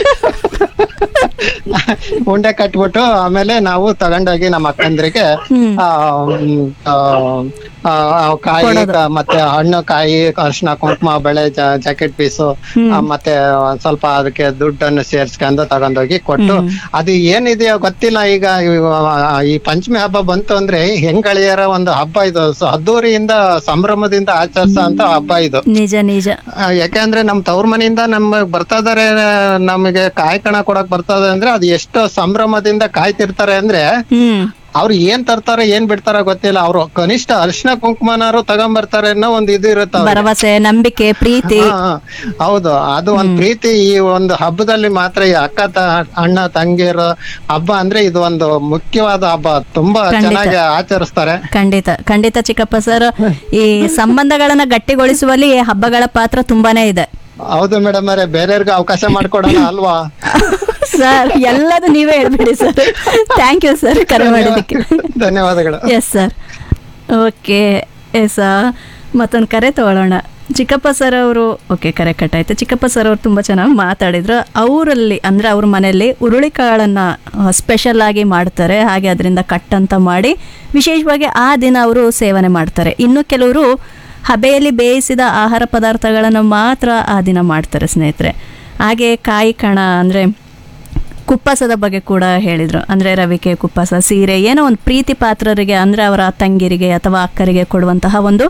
ಉಂಡೆ ಕಟ್ಬಿಟ್ಟು ಆಮೇಲೆ ನಾವು ತಗೊಂಡೋಗಿ ನಮ್ಮ ಅಕ್ಕಂದ್ರಿಗೆ ಆ, ಮ್, ಆ, ಆ, ಆ, ಕಾಯಿ ಕ- ಮತ್ತೆ ಹಣ್ಣು ಕಾಯಿ ಅರ್ಶಿನ ಕುಂಕುಮ ಬೆಳೆ ಜಾಕೆಟ್ ಪೀಸು ಮತ್ತೆ ಒಂದ್ ಸ್ವಲ್ಪ ಅದಕ್ಕೆ ದುಡ್ಡನ್ನು ಸೇರ್ಸ್ಕೊಂಡು ತಗೊಂಡೋಗಿ ಕೊಟ್ಟು ಅದು ಏನಿದೆಯೋ ಗೊತ್ತಿಲ್ಲ ಈಗ ಇವ- ಈ ಪಂಚಮಿ ಹಬ್ಬ ಬಂತು ಅಂದ್ರೆ ಹೆಂಗಳಿಯರ ಒಂದು ಹಬ್ಬ ಇದು ಸೊ ಅದ್ದೂರಿಯಿಂದ ಸಂಭ್ರಮದಿಂದ ಆಚರಿಸೋ ಅಂತ ಹಬ್ಬ ಇದು ನಿಜ ನಿಜ ಆ, ಯಾಕಂದ್ರೆ ನಮ್ ತವ್ರ ಮನೆಯಿಂದ ನಮ್ ಬರ್ತಾ ಇದಾರೆ ನಮಗೆ ಕಾಯಿ ಕಣ ಕೊಡಕ್ ಬರ್ತದೆ ಅಂದ್ರೆ ಅದು ಎಷ್ಟು ಸಂಭ್ರಮದಿಂದ ಕಾಯ್ತಿರ್ತಾರೆ ಅಂದ್ರೆ ಹ್ಮ್ ಅವ್ರು ಏನ್ ತರ್ತಾರೆ ಏನ್ ಬಿಡ್ತಾರ ಗೊತ್ತಿಲ್ಲ ಅವ್ರು ಕನಿಷ್ಠ ಅರಿಶಿನ ಕುಂಕುಮನಾರು ತಗೊಂಬರ್ತಾರೆ ಅನ್ನೋ ಒಂದ್ ಇದು ಇರುತ್ತೆ ಅವ್ರಿಗೆ. ಭರವಸೆ ನಂಬಿಕೆ ಪ್ರೀತಿ ಹಾ, ಹಾ. ಹೌದು ಅದು ಒಂದ್ ಪ್ರೀತಿ ಈ ಒಂದು ಹಬ್ಬದಲ್ಲಿ ಮಾತ್ರ ಈ ಅಕ್ಕ ತ ಅಣ್ಣ ತಂಗಿಯರು ಹಬ್ಬ ಅಂದ್ರೆ ಇದು ಒಂದು ಮುಖ್ಯವಾದ ಹಬ್ಬ ತುಂಬಾ ಖಂಡಿತ. ಚೆನ್ನಾಗಿ ಆಚರಿಸ್ತಾರೆ ಖಂಡಿತ ಖಂಡಿತ ಚಿಕ್ಕಪ್ಪ ಸರ್ ಈ ಸಂಬಂಧಗಳನ್ನ ಗಟ್ಟಿಗೊಳಿಸುವಲ್ಲಿ ಈ ಹಬ್ಬಗಳ ಪಾತ್ರ ತುಂಬಾನೇ ಇದೆ ಹೌದು ಮೇಡಮ್ ಅವರೇ ಬೇರೆಯವ್ರಿಗೆ ಅವಕಾಶ ಮಾಡ್ಕೊಡೋಣ ಅಲ್ವಾ ಸರ್ ಎಲ್ಲದು ನೀವೇ ಹೇಳ್ಬಿಡಿ ಸರ್ ಥ್ಯಾಂಕ್ ಯು ಸರ್ ಕರೆ ಮಾಡಿದ್ದಕ್ಕೆ ಧನ್ಯವಾದಗಳು ಎಸ್ ಸರ್ ಓಕೆ ಎಸ್ ಮತ್ತೊಂದು ಕರೆ ತಗೊಳ್ಳೋಣ ಚಿಕ್ಕಪ್ಪ ಸರ್ ಅವರು ಓಕೆ ಕರೆ ಕಟ್ಟಾಯ್ತು ಚಿಕ್ಕಪ್ಪ ಸರ್ ಅವರು ತುಂಬ ಚೆನ್ನಾಗಿ ಮಾತಾಡಿದ್ರು ಅವರಲ್ಲಿ ಅಂದರೆ ಅವ್ರ ಮನೆಯಲ್ಲಿ ಹುರುಳಿಕಾಳನ್ನು ಸ್ಪೆಷಲ್ ಆಗಿ ಮಾಡ್ತಾರೆ ಹಾಗೆ ಅದರಿಂದ ಕಟ್ ಅಂತ ಮಾಡಿ ವಿಶೇಷವಾಗಿ ಆ ದಿನ ಅವರು ಸೇವನೆ ಮಾಡ್ತಾರೆ ಇನ್ನು ಕೆಲವರು ಹಬೆಯಲ್ಲಿ ಬೇಯಿಸಿದ ಆಹಾರ ಪದಾರ್ಥಗಳನ್ನು ಮಾತ್ರ ಆ ದಿನ ಮಾಡ್ತಾರೆ ಸ್ನೇಹಿತರೆ ಹಾಗೆ ಕಾಯಿ ಕಣ ಅಂದರೆ ಕುಪ್ಪಸದ ಬಗ್ಗೆ ಕೂಡ ಹೇಳಿದರು ಅಂದರೆ ರವಿಕೆ ಕುಪ್ಪಸ ಸೀರೆ ಏನೋ ಒಂದು ಪ್ರೀತಿ ಪಾತ್ರರಿಗೆ ಅಂದರೆ ಅವರ ತಂಗಿರಿಗೆ ಅಥವಾ ಅಕ್ಕರಿಗೆ ಕೊಡುವಂತಹ ಒಂದು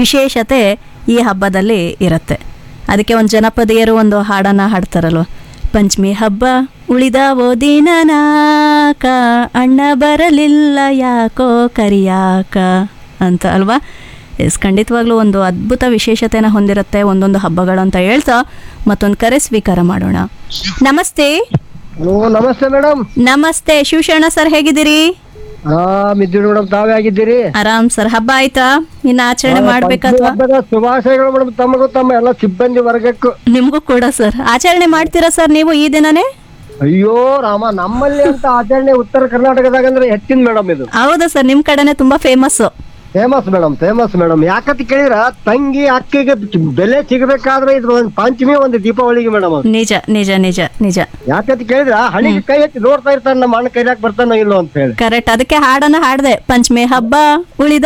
ವಿಶೇಷತೆ ಈ ಹಬ್ಬದಲ್ಲಿ ಇರುತ್ತೆ ಅದಕ್ಕೆ ಒಂದು ಜನಪದಿಯರು ಒಂದು ಹಾಡನ್ನು ಹಾಡ್ತಾರಲ್ವ ಪಂಚಮಿ ಹಬ್ಬ ಉಳಿದಾವೋ ದಿನನಾಕ ಅಣ್ಣ ಬರಲಿಲ್ಲ ಯಾಕೋ ಕರಿಯಾಕ ಅಂತ ಅಲ್ವಾ ಎಸ್ ಖಂಡಿತವಾಗ್ಲೂ ಒಂದು ಅದ್ಭುತ ವಿಶೇಷತೆನ ಹೊಂದಿರುತ್ತೆ ಒಂದೊಂದು ಹಬ್ಬಗಳು ಅಂತ ಹೇಳ್ತಾ ಮತ್ತೊಂದು ಕರೆ ಸ್ವೀಕಾರ ಮಾಡೋಣ ನಮಸ್ತೆ ಹಲೋ ನಮಸ್ತೆ ಮೇಡಮ್ ನಮಸ್ತೆ ಶಿವಶರಣ ಸರ್ ಹೇಗಿದ್ದೀರಿ ಹಾ ಮಿದ್ದಿಡು ಮೇಡಮ್ ತಾವೇ ಆಗಿದ್ದೀರಿ ಆರಾಮ್ ಸರ್ ಹಬ್ಬ ಆಯ್ತಾ ಇನ್ನ ಆಚರಣೆ ಮಾಡ್ಬೇಕಾತ್ವಾ ಹಬ್ಬದ ಶುಭಾಶಯಗಳು ಮೇಡಮ್ ತಮಗೂ ತಮ್ಮ ಎಲ್ಲ ಸಿಬ್ಬಂದಿ ವರ್ಗಕ್ಕೂ ನಿಮ್ಗೂ ಕೂಡ ಸರ್ ಆಚರಣೆ ಮಾಡ್ತೀರಾ ಸರ್ ನೀವು ಈ ದಿನನೇ ಅಯ್ಯೋ ರಾಮ ನಮ್ಮಲ್ಲಿ ಅಂತ ಆಚರಣೆ ಉತ್ತರ ಕರ್ನಾಟಕದಾಗ ಅಂದ್ರೆ ಹೆಚ್ಚಿನ ಮೇಡಮ್ ಇದು ಹೌದಾ ಸರ್ ನಿಮ್ ಕಡೆನೆ ತುಂಬಾ famous famous madam famous madam ಯಾಕಂತ ಕೇಳಿದ್ರ ತಂಗಿ ಅಕ್ಕಿಗೆ ಬೆಲೆ ಸಿಗಬೇಕಾದ್ರೆ ಇದು ಒಂದು ಪಂಚಮಿ ಒಂದು ದೀಪಾವಳಿಗೆ ಮೇಡಮ್ ಅದು ನಿಜ ನಿಜ ನಿಜ ನಿಜ ಯಾಕಂತ ಕೇಳಿದ್ರ ಹಣಿಗೆ ಕೈ ಎತ್ತಿ ನೋಡ್ತಾ ಇರ್ತಾನೆ ನಮ್ಮ ಅಣ್ಣ ಕೈಲಾಕ್ ಬರ್ತಾನೋ ಇಲ್ಲೋ ಅಂತ ಹೇಳಿ ಕರೆಕ್ಟ್ ಅದಕ್ಕೆ ಹಾಡನ್ನ ಹಾಡ್ದೆ ಪಂಚಮಿ ಹಬ್ಬ ಉಳಿದ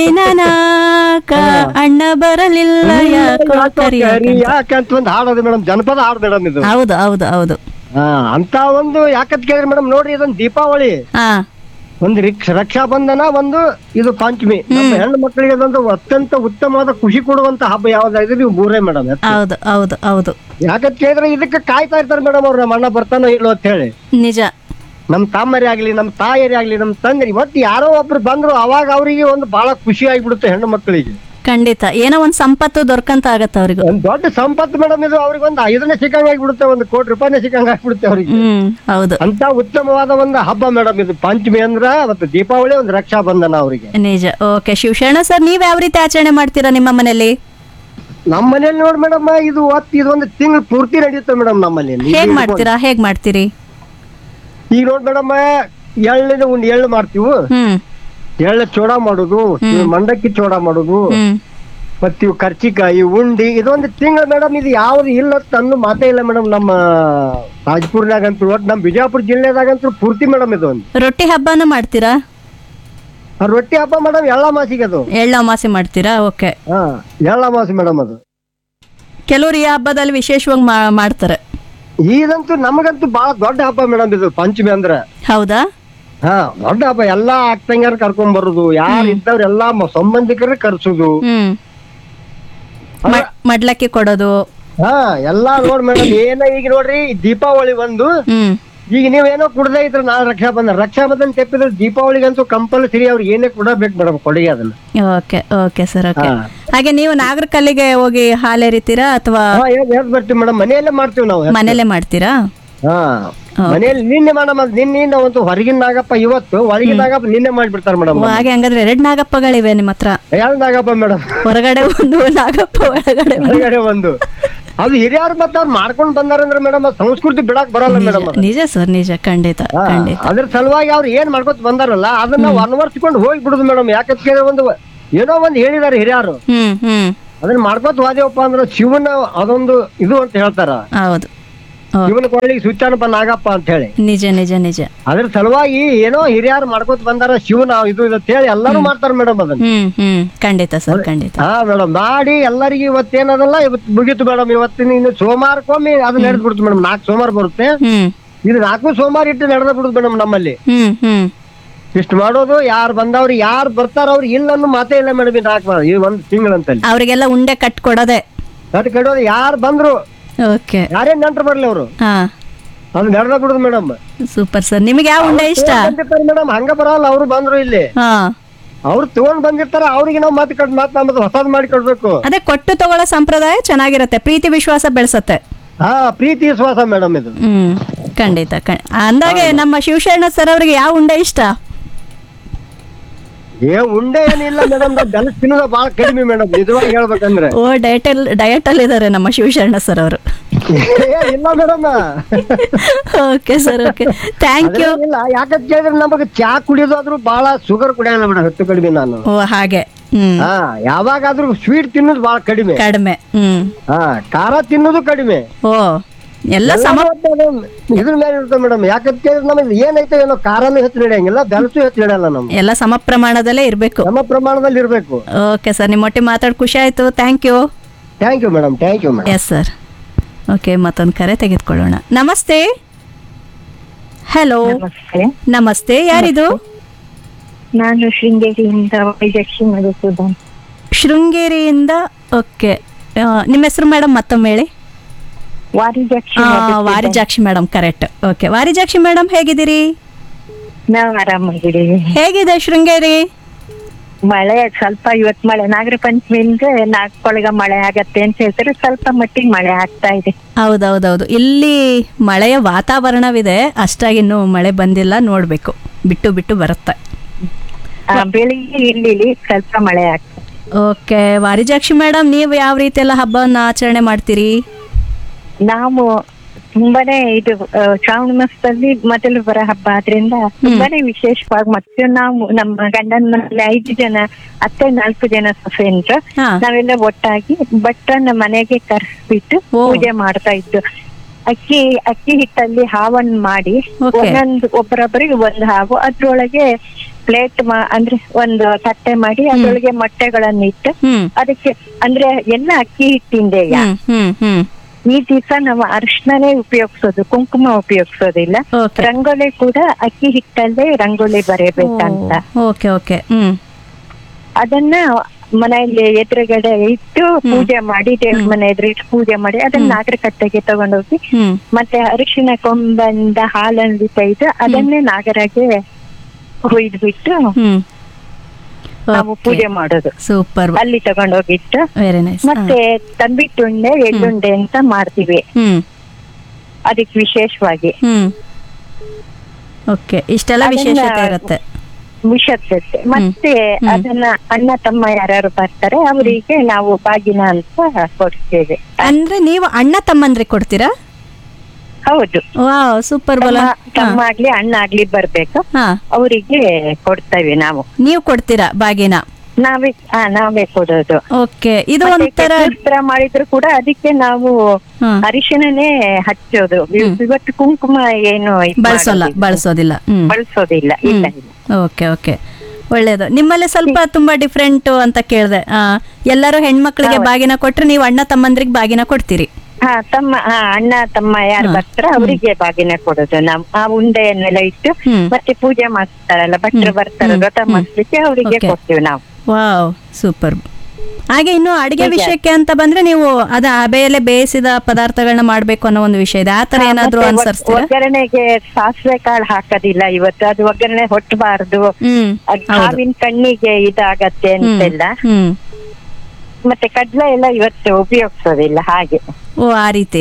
ದಿನನಾಕ ಅಣ್ಣ ಬರಲಿಲ್ಲ ಯಾಕೋ ಕರಿಯಾಕ ಅಂತ. ಯಾಕಂತ ಒಂದು ಹಾಡೋದು ಮೇಡಮ್ ಜನಪದ ಹಾಡು ಮೇಡಮ್ ಇದು ಹೌದು ಹೌದು ಹೌದು ಹಾ ಅಂತ ಒಂದು ಯಾಕಂತ ಕೇಳಿದ್ರೆ ಮೇಡಮ್ ನೋಡ್ರಿ ಇದೊಂದು ದೀಪಾವಳಿ ಹಾ ಒಂದು ರಿಕ್ಷ ರಕ್ಷಾಬಂಧನ ಒಂದು ಇದು ಪಂಚಮಿ ನಮ್ಮ ಹೆಣ್ಣು ಮಕ್ಕಳಿಗೆ ಅದೊಂದು ಅತ್ಯಂತ ಉತ್ತಮವಾದ ಖುಷಿ ಕೊಡುವಂತ ಹಬ್ಬ ಯಾವ್ದಾದ್ರೆ ನೀವು ಮೂರೇ ಮೇಡಮ್ ಹೌದು ಹೌದು ಹೌದು ಯಾಕಂತ ಕೇಳಿದ್ರೆ ಇದಕ್ಕೆ ಕಾಯ್ತಾ ಇರ್ತಾರೆ ಮೇಡಮ್ ಅವ್ರು ನಮ್ಮ ಅಣ್ಣ ಬರ್ತಾನೋ ಇಲ್ಲೋ ಅಂತ ಹೇಳಿ ನಿಜ ನಮ್ ತಮ್ಮರಿ ಆಗ್ಲಿ ನಮ್ ತಾಯರಿ ಆಗ್ಲಿ ನಮ್ ತಂದರಿ ಇವತ್ತು ಯಾರೋ ಒಬ್ರು ಬಂದ್ರು ಅವಾಗ ಅವರಿಗೆ ಒಂದು ಬಹಳ ಖುಷಿ ಆಗ್ಬಿಡುತ್ತೆ ಹೆಣ್ಣು ಮಕ್ಕಳಿಗೆ ಖಂಡಿತ ಏನೋ ಒಂದ್ ಸಂಪತ್ತು ದೊರಕಂತ ಆಗತ್ತ ಅವ್ರಿಗೂ ಒಂದ್ ದೊಡ್ಡ ಸಂಪತ್ತು ಮೇಡಮ್ ಇದು ಅವ್ರಿಗೆ ಒಂದು ಐದನೇ ಸಿಕ್ಕಂಗ್ ಆಗ್ಬಿಡುತ್ತೆ ಒಂದು ಕೋಟಿ ರೂಪಾಯಿನೇ ಸಿಕ್ಕಂಗ್ ಆಗ್ಬಿಡುತ್ತೆ ಅವ್ರಿಗೆ ಹ್ಮ್ ಹೌದು ಅಂತ ಉತ್ತಮವಾದ ಒಂದು ಹಬ್ಬ ಮೇಡಮ್ ಇದು ಪಂಚಮಿ ಅಂದ್ರ ಮತ್ತು ದೀಪಾವಳಿ ಒಂದು ರಕ್ಷಾಬಂಧನ ಅವರಿಗೆ ನಿಜ ಓಕೆ ಶಿವಶರಣ ಸರ್ ನೀವ್ ಯಾವ ರೀತಿ ಆಚರಣೆ ಮಾಡ್ತೀರಾ ನಿಮ್ಮ ಮನೇಲಿ ನಮ್ಮ ಮನೇಲಿ ನೋಡಿ ಮೇಡಮ್ ಇದು ಒತ್ತು ಇದೊಂದು ತಿಂಗಳು ಪೂರ್ತಿ ನಡೆಯುತ್ತೆ ಮೇಡಮ್ ನಮ್ಮಲ್ಲಿ ಹೇಗ್ ಮಾಡ್ತೀರಾ ಹೇಗ್ ಮಾಡ್ತೀರಿ ಈಗ ನೋಡ್ ಮೇಡಮ್ ಎಳ್ಳಿನ ಒಂದು ಎಳ್ಳು ಮಾಡ್ತೀವಿ ಹ್ಮ್ ಎಳ್ಳು ಚೋಡ ಮಾಡುದು ಮಂಡಕ್ಕಿ ಚೋಡ ಮಾಡುದು ಹ್ಮ್ ಮತ್ತ ಇವು ಕರ್ಚಿಕಾಯಿ ಉಂಡಿ ಇದೊಂದು ತಿಂಗಳು ಮೇಡಮ್ ಇದು ಯಾವ್ದು ಇಲ್ಲ ತಂದು ಮಾತೇ ಇಲ್ಲ ಮೇಡಮ್ ನಮ್ಮ ರಾಜಪುರ್ನಾಗಂತೂ ಒಟ್ಟು ನಮ್ಮ ಬಿಜಾಪುರ ಜಿಲ್ಲೆದಾಗಂತೂ ಪೂರ್ತಿ ಮೇಡಮ್ ಇದು ಒಂದು ರೊಟ್ಟಿ ಹಬ್ಬನ ಮಾಡ್ತೀರಾ ಆ ರೊಟ್ಟಿ ಹಬ್ಬ ಮೇಡಮ್ ಎಳ್ಳ ಮಾಸಿಗೆ ಅದು ಎಳ್ಳು ಅಮಾಸೆ ಮಾಡ್ತೀರಾ ಓಕೆ ಹಾ ಎಳ್ಳ ಮಾಸಿ ಮೇಡಮ್ ಅದು ಕೆಲವ್ರು ಈ ಹಬ್ಬದಲ್ಲಿ ವಿಶೇಷವಾಗಿ ಮಾ- ಮಾಡ್ತಾರೆ ಇದಂತೂ ನಮಗಂತೂ ಬಹಳ ದೊಡ್ಡ ಹಬ್ಬ ಮೇಡಮ್ ಇದು ಪಂಚಮಿ ಅಂದ್ರ ಹೌದಾ ಹಾ ದೊಡ್ಡ ಹಬ್ಬ ಎಲ್ಲಾ ಅಕ್ಕಂಗಾರ ಕರ್ಕೊಂಡ್ ಬರುದು ಯಾರು ಇದ್ದವ್ರ ಎಲ್ಲಾ ಮ- ಸಂಬಂಧಿಕರ ಕರ್ಸುದು ಹ್ಮ್ ಮ- ಮಡ್ಲಕ್ಕಿ ಕೊಡೋದು ಹಾ ಎಲ್ಲಾ ನೋಡ್ ಮೇಡಮ್ ಏನ ಈಗ ನೋಡ್ರಿ ಈ ದೀಪಾವಳಿ ಒಂದು ಹ್ಮ್ ಈಗ ನೀವೇನೋ ಕುಡ್ದೇ ಇದ್ರ ನಾಳೆ ರಕ್ಷಾಬಂಧನ ರಕ್ಷಾಬಂಧನ ತೆಪ್ಪಿದ್ರೆ ದೀಪಾವಳಿಗಂತೂ ಕಂಪಲ್ಸರಿ ಅವ್ರಿಗೆ ಏನೇ ಕೊಡಬೇಕು ಮೇಡಮ್ ಕೊಡುಗೆ ಅದನ್ನ ಓಕೆ ಓಕೆ ಸರ್ ಓಕೆ ಹಾ. ಹಾಗೆ ನೀವು ನಾಗರಕಲ್ಲಿಗೆ ಹೋಗಿ ಹಾಲೆರಿತೀರಾ ಅಥವಾ ಹಾ ಹೇಳ್ ಹೇಳ್ ಬರ್ತೀವಿ ಮೇಡಮ್ ಮನೆಯಲ್ಲೇ ಮಾಡ್ತೀವಿ ನಾವು ಮನೇಲೆ ಮಾಡ್ತೀರಾ ಹಾ ಮನೆಯಲ್ಲಿ ನಿನ್ನೆ ಮೇಡಮ್ ಅದು ನಿನ್ನೆ ಒಂದು ಹೊರಗಿನ ನಾಗಪ್ಪ ಇವತ್ತು ಒಳಗಿನ ನಾಗಪ್ಪ ನಿನ್ನೆ ಮಾಡ್ಬಿಡ್ತಾರ ಮೇಡಮ್ ಓ, ಹಾಗೆ ಹಂಗಾದ್ರೆ ಎರಡ್ ನಾಗಪ್ಪಗಳಿವೆ ನಿಮ್ಮ ಹತ್ರ ಯಾವ್ದು ನಾಗಪ್ಪ ಮೇಡಮ್ ಹೊರಗಡೆ ಒಂದು ನಾಗಪ್ಪ ಒಳಗಡೆ ಒಂದು. ಹೊರಗಡೆ ಒಂದು ಅದು ಹಿರಿಯರು ಮತ್ತೆ ಅವ್ರು ಮಾಡ್ಕೊಂಡ್ ಬಂದಾರಂದ್ರೆ ಮೇಡಮ್ ಸಂಸ್ಕೃತಿ ಬಿಡಕ್ ಬರಲ್ಲ ಮೇಡಮ್ ನಿಜ ಸರ್ ನಿಜ ಖಂಡಿತ ಖಂಡಿತ ಅದ್ರ ಸಲುವಾಗಿ ಅವ್ರು ಏನ್ ಮಾಡ್ಕೊತ ಬಂದಾರಲ್ಲ ಅದನ್ನ ಅನ್ವರ್ಸ್ಕೊಂಡು ಹೋಗಿ ಬಿಡುದು ಮೇಡಮ್ ಯಾಕಂತ ಕೇಳಿದ್ರೆ ಒಂದು ಏನೋ ಒಂದ್ ಹೇಳಿದಾರೆ ಹಿರಿಯರು ಹ್ಮ್ ಹ್ಮ್ ಅದನ್ನ ಮಾಡ್ಕೊತ ಹೋದೇವಪ್ಪ ಅಂದ್ರೆ ಶಿವನ ಅದೊಂದು ಇದು ಅಂತ ಹೇಳ್ತಾರ ಹೌದು ಶಿವನ ಕೊಳ್ಳಿಗೆ ಸುಚ್ಚಾನಪ್ಪ ನಾಗಪ್ಪ ಅಂತ ಹೇಳಿ ನಿಜ ನಿಜ ನಿಜ ಅದ್ರ ಸಲುವಾಗಿ ಏನೋ ಹಿರಿಯರು ಮಾಡ್ಕೊತ ಬಂದಾರ ಶಿವನ ಇದು ಇದು ಅಂತ ಹೇಳಿ ಎಲ್ಲರೂ ಮಾಡ್ತಾರ ಮೇಡಮ್ ಅದನ್ನ ಹ್ಮ್ ಹ್ಮ್ ಖಂಡಿತ ಸರ್ ಖಂಡಿತ ಹಾ ಮೇಡಮ್ ಮಾಡಿ ಎಲ್ಲರಿಗೆ ಇವತ್ತೇನದಲ್ಲ ಇವತ್ತು ಮುಗೀತು ಮೇಡಮ್ ಇವತ್ತಿನ ಇನ್ನು ಸೋಮವಾರಕ್ಕೊಮ್ಮೆ ಅದು ನಡೆದ್ ಬಿಡುತ್ತೆ ಮೇಡಮ್ ನಾಲ್ಕು ಸೋಮವಾರ ಬರುತ್ತೆ ಹ್ಮ್ ಇದು ನಾಲ್ಕು ಸೋಮವಾರ ಇಟ್ಟು ನಡೆದ ಬಿಡುದು ಮೇಡಮ್ ನಮ್ಮಲ್ಲಿ ಹ್ಮ್ ಹ್ಮ್ ಇಷ್ಟು ಮಾಡೋದು ಯಾರು ಬಂದವ್ರು ಯಾರು ಬರ್ತಾರ ಅವ್ರು ಇಲ್ಲ ಅನ್ನೋ ಮಾತೇ ಇಲ್ಲ ಮೇಡಮ್ ಇದು ನಾಲ್ಕು ಈ ಒಂದು ತಿಂಗಳಂತಲ್ಲಿ ಅವರಿಗೆಲ್ಲ ಉಂಡೆ ಕಟ್ ಕೊಡೋದೆ ಕಟ್ ಕಡೋದು ಯಾರು ಬಂದ್ರು ಓಕೆ ಯಾರೇನ್ ನೆಂಟ್ರು ಬರ್ಲಿ ಅವರು ಹಾ ಅದು ನಡೆದ ಬಿಡುದು ಮೇಡಮ್ ಸೂಪರ್ ಸರ್ ನಿಮಗೆ ಯಾವ ಉಂಡೆ ಇಷ್ಟ ಮೇಡಮ್ ಹಂಗ ಬರಲ್ಲ ಅವ್ರು ಬಂದ್ರು ಇಲ್ಲಿ ಹಾ ಅವ್ರು ತಗೊಂಡ್ ಬಂದಿರ್ತಾರ ಅವ್ರಿಗೆ ನಾವು ಮಾತು ಕಟ್ ಮಾತು ನಮ್ಮದು ಹೊಸದ್ ಮಾಡಿ ಕೊಡ್ಬೇಕು ಅದೇ ಕೊಟ್ಟು ತಗೊಳ್ಳೋ ಸಂಪ್ರದಾಯ ಚೆನ್ನಾಗಿರತ್ತೆ ಪ್ರೀತಿ ವಿಶ್ವಾಸ ಬೆಳೆಸತ್ತೆ ಹಾ ಪ್ರೀತಿ ವಿಶ್ವಾಸ ಮೇಡಮ್ ಇದು ಹ್ಮ್ ಖಂಡಿತ ಖಂಡ್- ಅಂದಾಗೆ ನಮ್ಮ ಶಿವಶರಣ ಸರ್ ಅವರಿಗೆ ಯಾವ ಉಂಡೆ ಇಷ್ಟ ಏ ಉಂಡೆ ಏನಿಲ್ಲ ಮೇಡಮ್ ಬೆಲ್ಲ ತಿನ್ನೋದು ಬಹಳ ಕಡಿಮೆ ಮೇಡಮ್ ನಿಜವಾಗಿ ಹೇಳ್ಬೇಕಂದ್ರೆ ಓ ಡಯಟ್ ಡಯಟ್ ಅಲ್ಲಿ ಇದಾರೆ ನಮ್ಮ ಶಿವಶರಣ ಸರ್ ಅವರು ಏ, ಇಲ್ಲ madam okay sir okay thank you ಇಲ್ಲ ಯಾಕಂತ ಕೇಳಿದ್ರೆ ನಮಗೆ ಚಾ ಕುಡಿಯೋದಾದ್ರೂ ಬಹಳ ಶುಗರ್ ಕುಡಿಯಲ್ಲ ಮೇಡಮ್ ಹೆಚ್ಚು ಕಡಿಮೆ ನಾನು ಓ ಹಾಗೆ ಹ್ಮ್ ಹಾ ಯಾವಾಗಾದ್ರೂ ಸ್ವೀಟ್ ತಿನ್ನೋದು ಬಹಳ ಕಡಿಮೆ ಕಡಿಮೆ ಹ್ಮ್ ಹಾ ಖಾರ ತಿನ್ನೋದು ಕಡಿಮೆ ಓ ಎಲ್ಲ ಸಮ ಇದ್ರ ಮೇಲೆ ಇರ್ತದೆ ಮೇಡಮ್ ಯಾಕಂತ ಕೇಳಿದ್ರೆ ನಮಗೆ ಏನೈತೆ ಏನೋ ಖಾರನೂ ಹೆಚ್ಚು ನಡೆಯಂಗಿಲ್ಲ ಬೆಲಸು ಹೆಚ್ಚು ನಡೆಯಲ್ಲ ನಮ್ಗೆ ಎಲ್ಲ ಸಮ ಪ್ರಮಾಣದಲ್ಲೇ ಇರಬೇಕು ಸಮ ಪ್ರಮಾಣದಲ್ಲಿ ಇರಬೇಕು ಓಕೆ ಸರ್ ನಿಮ್ಮೊಟ್ಟಿಗೆ ಮಾತಾಡಿ ಖುಷಿ ಆಯ್ತು thank you thank you madam thank you madam yes sir okay ಮತ್ತೊಂದು ಕರೆ ತೆಗೆದುಕೊಳ್ಳೋಣ ನಮಸ್ತೆ ಹಲೋ ನಮಸ್ತೆ ಯಾರಿದು ನಾನು ಶೃಂಗೇರಿಯಿಂದ ವೈಜಕ್ಷಿ ಮಧುಸೂದನ್ ಶೃಂಗೇರಿಯಿಂದ ಓಕೆ ನಿಮ್ಮ ಹೆಸರು ಮೇಡಮ್ ಮತ್ತೊಮ್ಮೆ ಹೇಳಿ ವಾರಿಜಾಕ್ಷಿ ಆ, ಮಾತಾಡ್ತಿದ್ದೆ. Varijakshi madam correct okay Varijakshi madam ಹೇಗಿದ್ದೀರಿ ನಾವ್ ಆರಾಮಾಗಿದ್ದೀವಿ ಹೇಗಿದೆ ಶೃಂಗೇರಿ ಮಳೆ ಸ್ವಲ್ಪ ಇವತ್ ಮಳೆ ನಾಗರ ಪಂಚಮಿಯಿಂದ ನಾಲ್ಕೊಳಗ ಮಳೆ ಆಗತ್ತೆ ಅಂತ ಹೇಳ್ತಾರೆ ಸ್ವಲ್ಪ ಮಟ್ಟಿಗೆ ಮಳೆ ಆಗ್ತಾ ಇದೆ ಹೌದೌದೌದು ಇಲ್ಲಿ ಮಳೆಯ ವಾತಾವರಣವಿದೆ ಅಷ್ಟಾಗಿ ಇನ್ನೂ ಮಳೆ ಬಂದಿಲ್ಲ ನೋಡಬೇಕು ಬಿಟ್ಟು ಬಿಟ್ಟು ಬರುತ್ತೆ ಆ, ಬೆಳಿಗ್ಗೆ ಇಲ್ಲಿ ಸ್ವಲ್ಪ ಮಳೆ ಆಗ್ತದೆ ಓಕೆ ವಾರಿಜಾಕ್ಷಿ ಮೇಡಮ್ ನೀವು ಯಾವ ರೀತಿ ಎಲ್ಲ ಹಬ್ಬವನ್ನು ಆಚರಣೆ ಮಾಡ್ತೀರಿ ನಾವು ತುಂಬಾನೇ ಇದು ಆ, ಶ್ರಾವಣ ಮಾಸದಲ್ಲಿ ಮೊದಲು ಬರೋ ಹಬ್ಬ ಆದ್ರಿಂದ ತುಂಬಾನೇ ವಿಶೇಷವಾಗಿ ಮತ್ತೆ ನಾವು ನಮ್ಮ ಗಂಡನ ಮನೇಲಿ ಐದು ಜನ ಅತ್ತೆ ನಾಲ್ಕು ಜನ ಸೊಸೆ ಅಂತ ನಾವೆಲ್ಲ ಒಟ್ಟಾಗಿ ಭಟ್ರನ್ನ ಮನೆಗೆ ಕರೆಸ್ಬಿಟ್ಟು ಪೂಜೆ ಮಾಡ್ತಾ ಇದ್ದು ಅಕ್ಕಿ ಅಕ್ಕಿ ಹಿಟ್ಟಲ್ಲಿ ಹಾವನ್ನ ಮಾಡಿ Okay. ಒಂದೊಂದು ಒಬ್ಬರೊಬ್ಬರಿಗೆ ಒಂದು ಹಾವು ಅದ್ರೊಳಗೆ ಪ್ಲೇಟ್ ಅಂದ್ರೆ ಒಂದು ತಟ್ಟೆ ಮಾಡಿ ಅದ್ರೊಳಗೆ ಮೊಟ್ಟೆಗಳನ್ನ ಇಟ್ಟು ಅದಕ್ಕೆ ಅಂದ್ರೆ ಎಲ್ಲ ಅಕ್ಕಿ ಹಿಟ್ಟಿಂದೆಯ ಹ್ಮ್ ಹ್ಮ್ ಈ ದಿವಸ ನಾವು ಅರಿಶಿಣನೇ ಉಪಯೋಗಿಸೋದು ಕುಂಕುಮ ಉಪಯೋಗಿಸೋದಿಲ್ಲ ರಂಗೋಲಿ ಕೂಡ ಅಕ್ಕಿ ಹಿಟ್ಟಲ್ಲೇ ರಂಗೋಲಿ ಬರೆಯಬೇಕಂತ ಓಕೆ ಓಕೆ ಹ್ಮ್ ಅದನ್ನ ಮನೆಯಲ್ಲಿ ಎದುರುಗಡೆ ಇಟ್ಟು ಪೂಜೆ ಮಾಡಿ ದೇವ್ರ ಮನೆ ಎದುರು ಇಟ್ಟು ಪೂಜೆ ಮಾಡಿ ಅದನ್ನ ನಾಗರ ಕಟ್ಟೆಗೆ ತಗೊಂಡೋಗಿ ಹ್ಮ್ ಮತ್ತೆ ಅರಿಶಿನ ಕೊಂಬಂದ ಹಾಲನ್ನು ತೆಗೆದು ಅದನ್ನೇ ನಾಗರಾಗೆ ಹೊಯ್ದು ಬಿಟ್ಟು ಹ್ಮ್ ನಾವು ಪೂಜೆ ಮಾಡೋದು ಸೂಪರ್ ಅಲ್ಲಿ ತಗೊಂಡೋಗಿಟ್ಟು ವೆರಿ ನೈಸ್ ಮತ್ತೆ ತಂಬಿಟ್ಟುಂಡೆ ಎಳ್ಳುಂಡೆ ಅಂತ ಮಾಡ್ತೀವಿ ಹ್ಮ್ ಅದಕ್ಕೆ ವಿಶೇಷವಾಗಿ ಹ್ಮ್ ಓಕೆ ಇಷ್ಟೆಲ್ಲ ಅದನ್ನ- ವಿಶೇಷತೆ ಇರುತ್ತೆ ವಿಷತ್ತೆ ಮತ್ತೆ ಅದನ್ನ ಅಣ್ಣ ತಮ್ಮ ಯಾರ್ಯಾರು ಬರ್ತಾರೆ ಅವರಿಗೆ ನಾವು ಬಾಗಿನ ಅಂತ ಕೊಡ್ತೇವೆ ಅಂದ್ರೆ ನೀವು ಅಣ್ಣ ತಮ್ಮಂದ್ರಿಗೆ ಕೊಡ್ತೀರಾ ಹೌದು ವಾವ್ ಸೂಪರ್ ಬಲ ತಮ್ಮ- ತಮ್ಮ ಆಗ್ಲಿ ಅಣ್ಣ ಆಗ್ಲಿ ಬರ್ಬೇಕು ಹಾ ಅವರಿಗೆ ಕೊಡ್ತೇವೆ ನಾವು ನೀವು ಕೊಡ್ತೀರಾ ಬಾಗಿನ ನಾವೇ ಹಾ ನಾವೇ ಕೊಡೋದು ಓಕೆ ಇದು ಮತ್ತೆ ಒಂಥರ ಕೆಸರು ಮಾಡಿದ್ರು ಕೂಡ ಅದಕ್ಕೆ ನಾವು ಅರಿಶಿಣನೇ ಹಚ್ಚೋದು ಇವ್- ಇವತ್ತು ಕುಂಕುಮ ಏನು ಇದ್ ಬಳಸೋಲ್ಲ ಮಾಡೋದಿಲ್ಲ. ಬಳಸೋದಿಲ್ಲ ಹ್ಮ್ ಬಳಸೋದಿಲ್ಲ ಇಲ್ಲ ಇಲ್ಲ ಓಕೆ ಓಕೆ ಒಳ್ಳೇದು ನಿಮ್ಮಲ್ಲಿ ಸ್ವಲ್ಪ ತುಂಬಾ ಡಿಫ್ರೆಂಟ್ ಅಂತ ಕೇಳಿದೆ ಎಲ್ಲರೂ ಹೆಣ್ಮಕ್ಳಿಗೆ ಬಾಗಿನ ಕೊಟ್ರೆ ನೀವು ಅಣ್ಣ ತಮ್ಮಂದ್ರಿಗೆ ಬಾಗಿನ ಕೊಡ್ತೀರಿ ಹಾ ತಮ್ಮ ಹಾ ಅಣ್ಣ ತಮ್ಮ ಯಾರು ಬರ್ತಾರ ಅವರಿಗೆ ಬಾಗಿನ ಕೊಡೋದು ನಾವು ಆ ಉಂಡೆಯನ್ನೆಲ್ಲ ಇಟ್ಟು ಮತ್ತೆ ಪೂಜೆ ಮಾಡ್ತಾರಲ್ಲ ಭಟ್ರು ಬರ್ತಾರ ವ್ರತ ಮಾಡಿಸ್ಲಿಕ್ಕೆ ಅವರಿಗೆ Okay. ಕೊಡ್ತೀವಿ ನಾವು ವಾವ್ ಸೂಪರ್ ಹಾಗೆ ಇನ್ನು ಅಡಿಗೆ ಹೀಗೆ. ವಿಷಯಕ್ಕೆ ಅಂತ ಬಂದ್ರೆ ನೀವು ಅದ ಹಬೆಯಲ್ಲೇ ಬೇಯಿಸಿದ ಪದಾರ್ಥಗಳನ್ನ ಮಾಡ್ಬೇಕು ಅನ್ನೋ ಒಂದು ವಿಷಯ ಇದೆ ಆತರ ಹಾ, ಏನಾದ್ರೂ ಮತ್ತೆ ಒಗ್- ಅನ್ಸರ್ಸ್ತೀರಾ ಒಗ್ಗರಣೆಗೆ ಸಾಸಿವೆ ಕಾಳು ಹಾಕೋದಿಲ್ಲ ಇವತ್ತು ಅದು ಒಗ್ಗರಣೆ ಹೊಟ್ಟಬಾರ್ದು ಹ್ಮ್ ಅದ್ ಹಾವಿನ ಕಣ್ಣಿಗೆ ಇದಾಗತ್ತೆ ಅಂತೆಲ್ಲ ಹ್ಮ್ ಮತ್ತೆ ಕಡ್ಲೆ ಎಲ್ಲ ಇವತ್ತು ಉಪಯೋಗಿಸೋದಿಲ್ಲ ಹಾಗೆ ಓ ಆ ರೀತಿ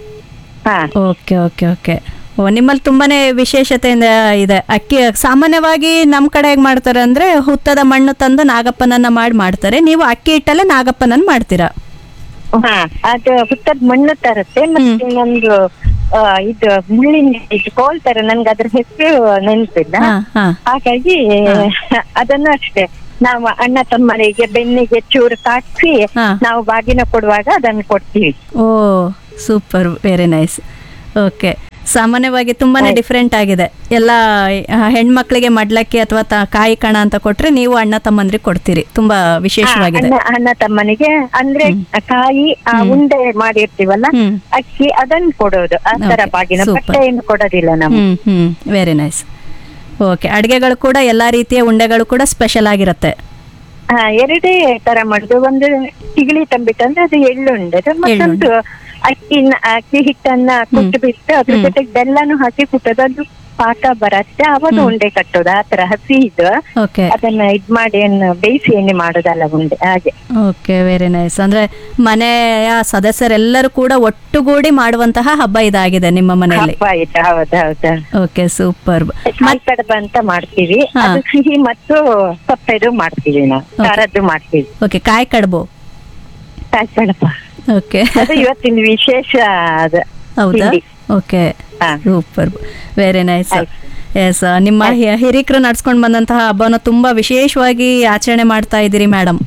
ಹಾ ಓಕೆ ಓಕೆ ಓಕೆ ಓ ನಿಮ್ಮಲ್ಲಿ ತುಂಬಾನೇ ವಿಶೇಷತೆಯಿಂದ ಇದೆ ಅಕ್ಕಿ ಸಾಮಾನ್ಯವಾಗಿ ನಮ್ಮ ಕಡೆ ಹೇಗೆ ಮಾಡ್ತಾರೆ ಅಂದ್ರೆ ಹುತ್ತದ ಮಣ್ಣು ತಂದು ನಾಗಪ್ಪನನ್ನ ಮಾಡಿ ಮಾಡ್ತಾರೆ ನೀವು ಅಕ್ಕಿ ಹಿಟ್ಟಲ್ಲೇ ನಾಗಪ್ಪನನ್ನ ಮಾಡ್ತೀರಾ ಹಾ ಅದು ಹುತ್ತದ ಮಣ್ಣು ತರುತ್ತೆ ಮತ್ತೆ ಇನ್ನೊಂದು ಆ, ಇದು ಮುಳ್ಳಿನ ಇದು ಕೋಲ್ ತರ ನನ್ಗೆ ಅದ್ರ ಹೆಸರು ನೆನಪಿಲ್ಲ ಹಾ, ಹಾ. ಹಾಗಾಗಿ ಅದನ್ನು ಅಷ್ಟೇ ನಾವು ಅಣ್ಣ ತಮ್ಮನಿಗೆ ಬೆನ್ನಿಗೆ ಚೂರು ಕಾಟ್ಸಿ ನಾವು ಬಾಗಿನ ಕೊಡುವಾಗ ಅದನ್ನು ಕೊಡ್ತೀವಿ oh super very nice okay ಸಾಮಾನ್ಯವಾಗಿ ತುಂಬಾನೇ ಡಿಫ್ರೆಂಟ್ ಆಗಿದೆ ಎಲ್ಲ ಆ, ಹೆಣ್ಮಕ್ಳಿಗೆ ಮಡ್ಲಕ್ಕಿ ಅಥವಾ ತ- ಕಾಯಿ ಕಣ ಅಂತ ಕೊಟ್ರೆ ನೀವು ಅಣ್ಣ ತಮ್ಮಂದ್ರಿಗೆ ಕೊಡ್ತೀರಿ ತುಂಬಾ ವಿಶೇಷವಾಗಿದೆ ಅಣ್ಣ ಅಣ್ಣ ತಮ್ಮನಿಗೆ ಅಂದ್ರೆ ಕಾಯಿ ಆ ಉಂಡೆ ಮಾಡಿರ್ತೀವಲ್ಲ ಅಕ್ಕಿ ಅದನ್ನ ಕೊಡೋದು ಆ ತರ Okay, ಬಾಗಿನ super. ಬಟ್ಟೆ ಏನು ಕೊಡೋದಿಲ್ಲ ನಾವು hmm hmm very nice okay ಅಡುಗೆಗಳು ಕೂಡ ಎಲ್ಲಾ ರೀತಿಯ ಉಂಡೆಗಳು ಕೂಡ ಸ್ಪೆಷಲ್ ಆಗಿರುತ್ತೆ ಹಾ ಎರಡೇ ತರ ಮಾಡುದು ಒಂದು ತಿಗಳಿ ತಂಬಿಟ್ಟು ಅಂದ್ರೆ ಅದು ಎಳ್ಳುಂಡೆ ಮತ್ತೊಂದು ಅಕ್ಕಿನ ಅಕ್ಕಿ ಹಿಟ್ಟನ್ನ ಕುಟ್ಟು ಬಿಟ್ಟು ಅದ್ರ ಜೊತೆಗೆ ಬೆಲ್ಲನು ಹಾಕಿ ಕುಟ್ಟೋದು ಅದು ಪಾಕ ಬರತ್ತೆ ಅವಾಗ ಉಂಡೆ ಕಟ್ಟೋದು ಆ ತರ ಹಸಿ ಇದು ಓಕೆ ಅದನ್ನ ಇದ್ ಮಾಡಿ ಅನ್ನ ಬೇಯಿಸಿ ಎಣ್ಣೆ ಮಾಡೋದಲ್ಲ ಉಂಡೆ ಹಾಗೆ ಓಕೆ ವೆರಿ ನೈಸ್ ಅಂದ್ರೆ ಮನೆಯ ಸದಸ್ಯರೆಲ್ಲರೂ ಕೂಡ ಒಟ್ಟುಗೂಡಿ ಮಾಡುವಂತಹ ಹಬ್ಬ ಇದಾಗಿದೆ ನಿಮ್ಮ ಮನೆಯಲ್ಲಿ ಹಬ್ಬ ಆಯ್ತು ಹೌದೌದು ಓಕೆ ಸೂಪರ್ ಕಾಯಿ ಕಡಬ ಅಂತ ಮಾಡ್ತೀವಿ ಅದು ಸಿಹಿ ಮತ್ತು ಸಪ್ಪೆದು ಮಾಡ್ತೀವಿ ನಾವು ಖಾರದ್ದು ಮಾಡ್ತೀವಿ ಓಕೆ ಕಾಯಿ ಕಡುಬು ಕಾಯಿ ಕಡಬ ಓಕೆ ಅದು ಇವತ್ತಿನ ವಿಶೇಷ ಅದು ಹೌದಾ ತಿಂಡಿ. Okay super very nice yes ನಿಮ್ಮ ಹಿ- ಹಿರಿಕರು ನಡ್ಸ್ಕೊಂಡು ಬಂದಂತಹ ಹಬ್ಬನ ತುಂಬಾ ವಿಶೇಷವಾಗಿ ಆಚರಣೆ ಮಾಡ್ತಾ ಇದ್ದೀರಿ ಮೇಡಮ್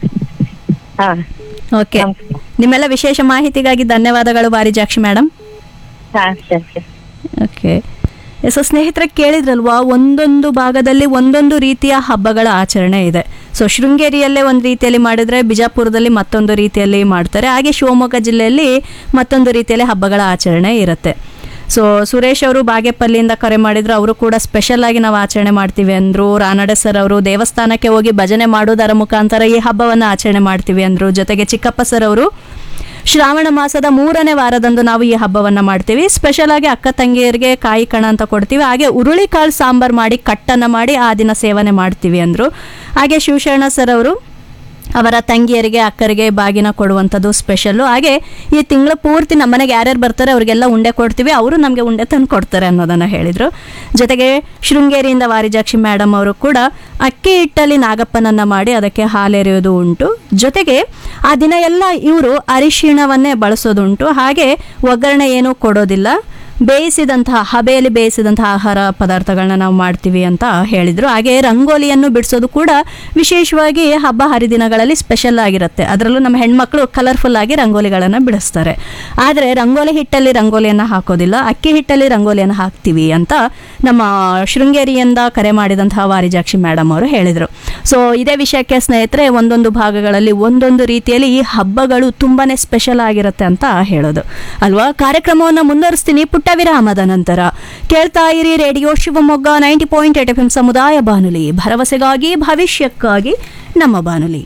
ಓಕೆ ನಿಮ್ಮೆಲ್ಲ ವಿಶೇಷ ಮಾಹಿತಿಗಾಗಿ ಧನ್ಯವಾದಗಳು ಬಾರಿಜಾಕ್ಷಿ ಮೇಡಮ್ ಹಾ ಸರಿ ಸರಿ ಓಕೆ ಸೊ ಸ್ನೇಹಿತರೆ ಕೇಳಿದ್ರಲ್ವಾ ಒಂದೊಂದು ಭಾಗದಲ್ಲಿ ಒಂದೊಂದು ರೀತಿಯ ಹಬ್ಬಗಳ ಆಚರಣೆ ಇದೆ ಸೊ ಶೃಂಗೇರಿಯಲ್ಲೇ ಒಂದು ರೀತಿಯಲ್ಲಿ ಮಾಡಿದ್ರೆ ಬಿಜಾಪುರದಲ್ಲಿ ಮತ್ತೊಂದು ರೀತಿಯಲ್ಲಿ ಮಾಡ್ತಾರೆ ಹಾಗೆ ಶಿವಮೊಗ್ಗ ಜಿಲ್ಲೆಯಲ್ಲಿ ಮತ್ತೊಂದು ರೀತಿಯಲ್ಲಿ ಹಬ್ಬಗಳ ಆಚರಣೆ ಇರುತ್ತೆ ಸೊ ಸುರೇಶ್ ಅವರು ಬಾಗೇಪಲ್ಲಿಯಿಂದ ಕರೆ ಮಾಡಿದ್ರು ಅವರು ಕೂಡ ಸ್ಪೆಷಲ್ ಆಗಿ ನಾವು ಆಚರಣೆ ಮಾಡ್ತೀವಿ ಅಂದ್ರು ರಾನಡೆ ಸರ್ ಅವರು ದೇವಸ್ಥಾನಕ್ಕೆ ಹೋಗಿ ಭಜನೆ ಮಾಡೋದರ ಮುಖಾಂತರ ಈ ಹಬ್ಬವನ್ನು ಆಚರಣೆ ಮಾಡ್ತೀವಿ ಅಂದ್ರು ಜೊತೆಗೆ ಚಿಕ್ಕಪ್ಪ ಸರ್ ಅವರು ಶ್ರಾವಣ ಮಾಸದ ಮೂರನೇ ವಾರದಂದು ನಾವು ಈ ಹಬ್ಬವನ್ನ ಮಾಡ್ತೀವಿ ಸ್ಪೆಷಲ್ ಆಗಿ ಅಕ್ಕ ತಂಗಿಯರಿಗೆ ಕಾಯಿ ಕಣ ಅಂತ ಕೊಡ್ತೀವಿ ಹಾಗೆ ಉರುಳಿಕಾಳು ಸಾಂಬಾರ್ ಮಾಡಿ ಕಟ್ಟನ್ನ ಮಾಡಿ ಆ ದಿನ ಸೇವನೆ ಮಾಡ್ತೀವಿ ಅಂದ್ರು ಹಾಗೆ ಶಿವಶರಣ ಸರ್ ಅವರು ಅವರ ತಂಗಿಯರಿಗೆ ಅಕ್ಕರಿಗೆ ಬಾಗಿನ ಕೊಡುವಂಥದ್ದು ಸ್ಪೆಷಲ್ಲು ಹಾಗೆ ಈ ತಿಂಗಳು ಪೂರ್ತಿ ನಮ್ಮನೆಗೆ ಯಾರ್ಯಾರು ಬರ್ತಾರೆ ಅವರಿಗೆಲ್ಲ ಉಂಡೆ ಕೊಡ್ತೀವಿ ಅವರು ನಮಗೆ ಉಂಡೆ ತಂದು ಕೊಡ್ತಾರೆ ಅನ್ನೋದನ್ನು ಹೇಳಿದರು ಜೊತೆಗೆ ಶೃಂಗೇರಿಯಿಂದ ವಾರಿಜಾಕ್ಷಿ ಮೇಡಮ್ ಅವರು ಕೂಡ ಅಕ್ಕಿ ಹಿಟ್ಟಲ್ಲಿ ನಾಗಪ್ಪನನ್ನು ಮಾಡಿ ಅದಕ್ಕೆ ಹಾಲೆರೆಯೋದು ಉಂಟು ಜೊತೆಗೆ ಆ ದಿನ ಎಲ್ಲ ಇವರು ಅರಿಶಿಣವನ್ನೇ ಬಳಸೋದುಂಟು ಹಾಗೆ ಒಗ್ಗರಣೆ ಏನೂ ಕೊಡೋದಿಲ್ಲ ಬೇಯಿಸಿದಂತಹ ಹಬೆಯಲ್ಲಿ ಬೇಯಿಸಿದಂತಹ ಆಹಾರ ಪದಾರ್ಥಗಳನ್ನ ನಾವು ಮಾಡ್ತೀವಿ ಅಂತ ಹೇಳಿದರು ಹಾಗೆ ರಂಗೋಲಿಯನ್ನು ಬಿಡಿಸೋದು ಕೂಡ ವಿಶೇಷವಾಗಿ ಹಬ್ಬ ಹರಿದಿನಗಳಲ್ಲಿ ಸ್ಪೆಷಲ್ ಆಗಿರುತ್ತೆ ಅದರಲ್ಲೂ ನಮ್ಮ ಹೆಣ್ಮಕ್ಳು ಕಲರ್ಫುಲ್ ಆಗಿ ರಂಗೋಲಿಗಳನ್ನು ಬಿಡಿಸ್ತಾರೆ ಆದರೆ ರಂಗೋಲಿ ಹಿಟ್ಟಲ್ಲಿ ರಂಗೋಲಿಯನ್ನು ಹಾಕೋದಿಲ್ಲ ಅಕ್ಕಿ ಹಿಟ್ಟಲ್ಲಿ ರಂಗೋಲಿಯನ್ನು ಹಾಕ್ತೀವಿ ಅಂತ ನಮ್ಮ ಶೃಂಗೇರಿಯಿಂದ ಕರೆ ಮಾಡಿದಂತಹ ವಾರಿಜಾಕ್ಷಿ ಮೇಡಮ್ ಅವರು ಹೇಳಿದರು ಸೊ ಇದೇ ವಿಷಯಕ್ಕೆ ಸ್ನೇಹಿತರೆ ಒಂದೊಂದು ಭಾಗಗಳಲ್ಲಿ ಒಂದೊಂದು ರೀತಿಯಲ್ಲಿ ಈ ಹಬ್ಬಗಳು ತುಂಬಾನೇ ಸ್ಪೆಷಲ್ ಆಗಿರುತ್ತೆ ಅಂತ ಹೇಳೋದು ಅಲ್ವಾ ಕಾರ್ಯಕ್ರಮವನ್ನು ಮುಂದುವರಿಸ್ತೀನಿ ಪುಟ್ಟ ವಿರಾಮದ ನಂತರ ಕೇಳ್ತಾ ಇರಿ radio Shivamogga ninety point eight F M ಸಮುದಾಯ ಬಾನುಲಿ ಭರವಸೆಗಾಗಿ ಭವಿಷ್ಯಕ್ಕಾಗಿ ನಮ್ಮ ಬಾನುಲಿ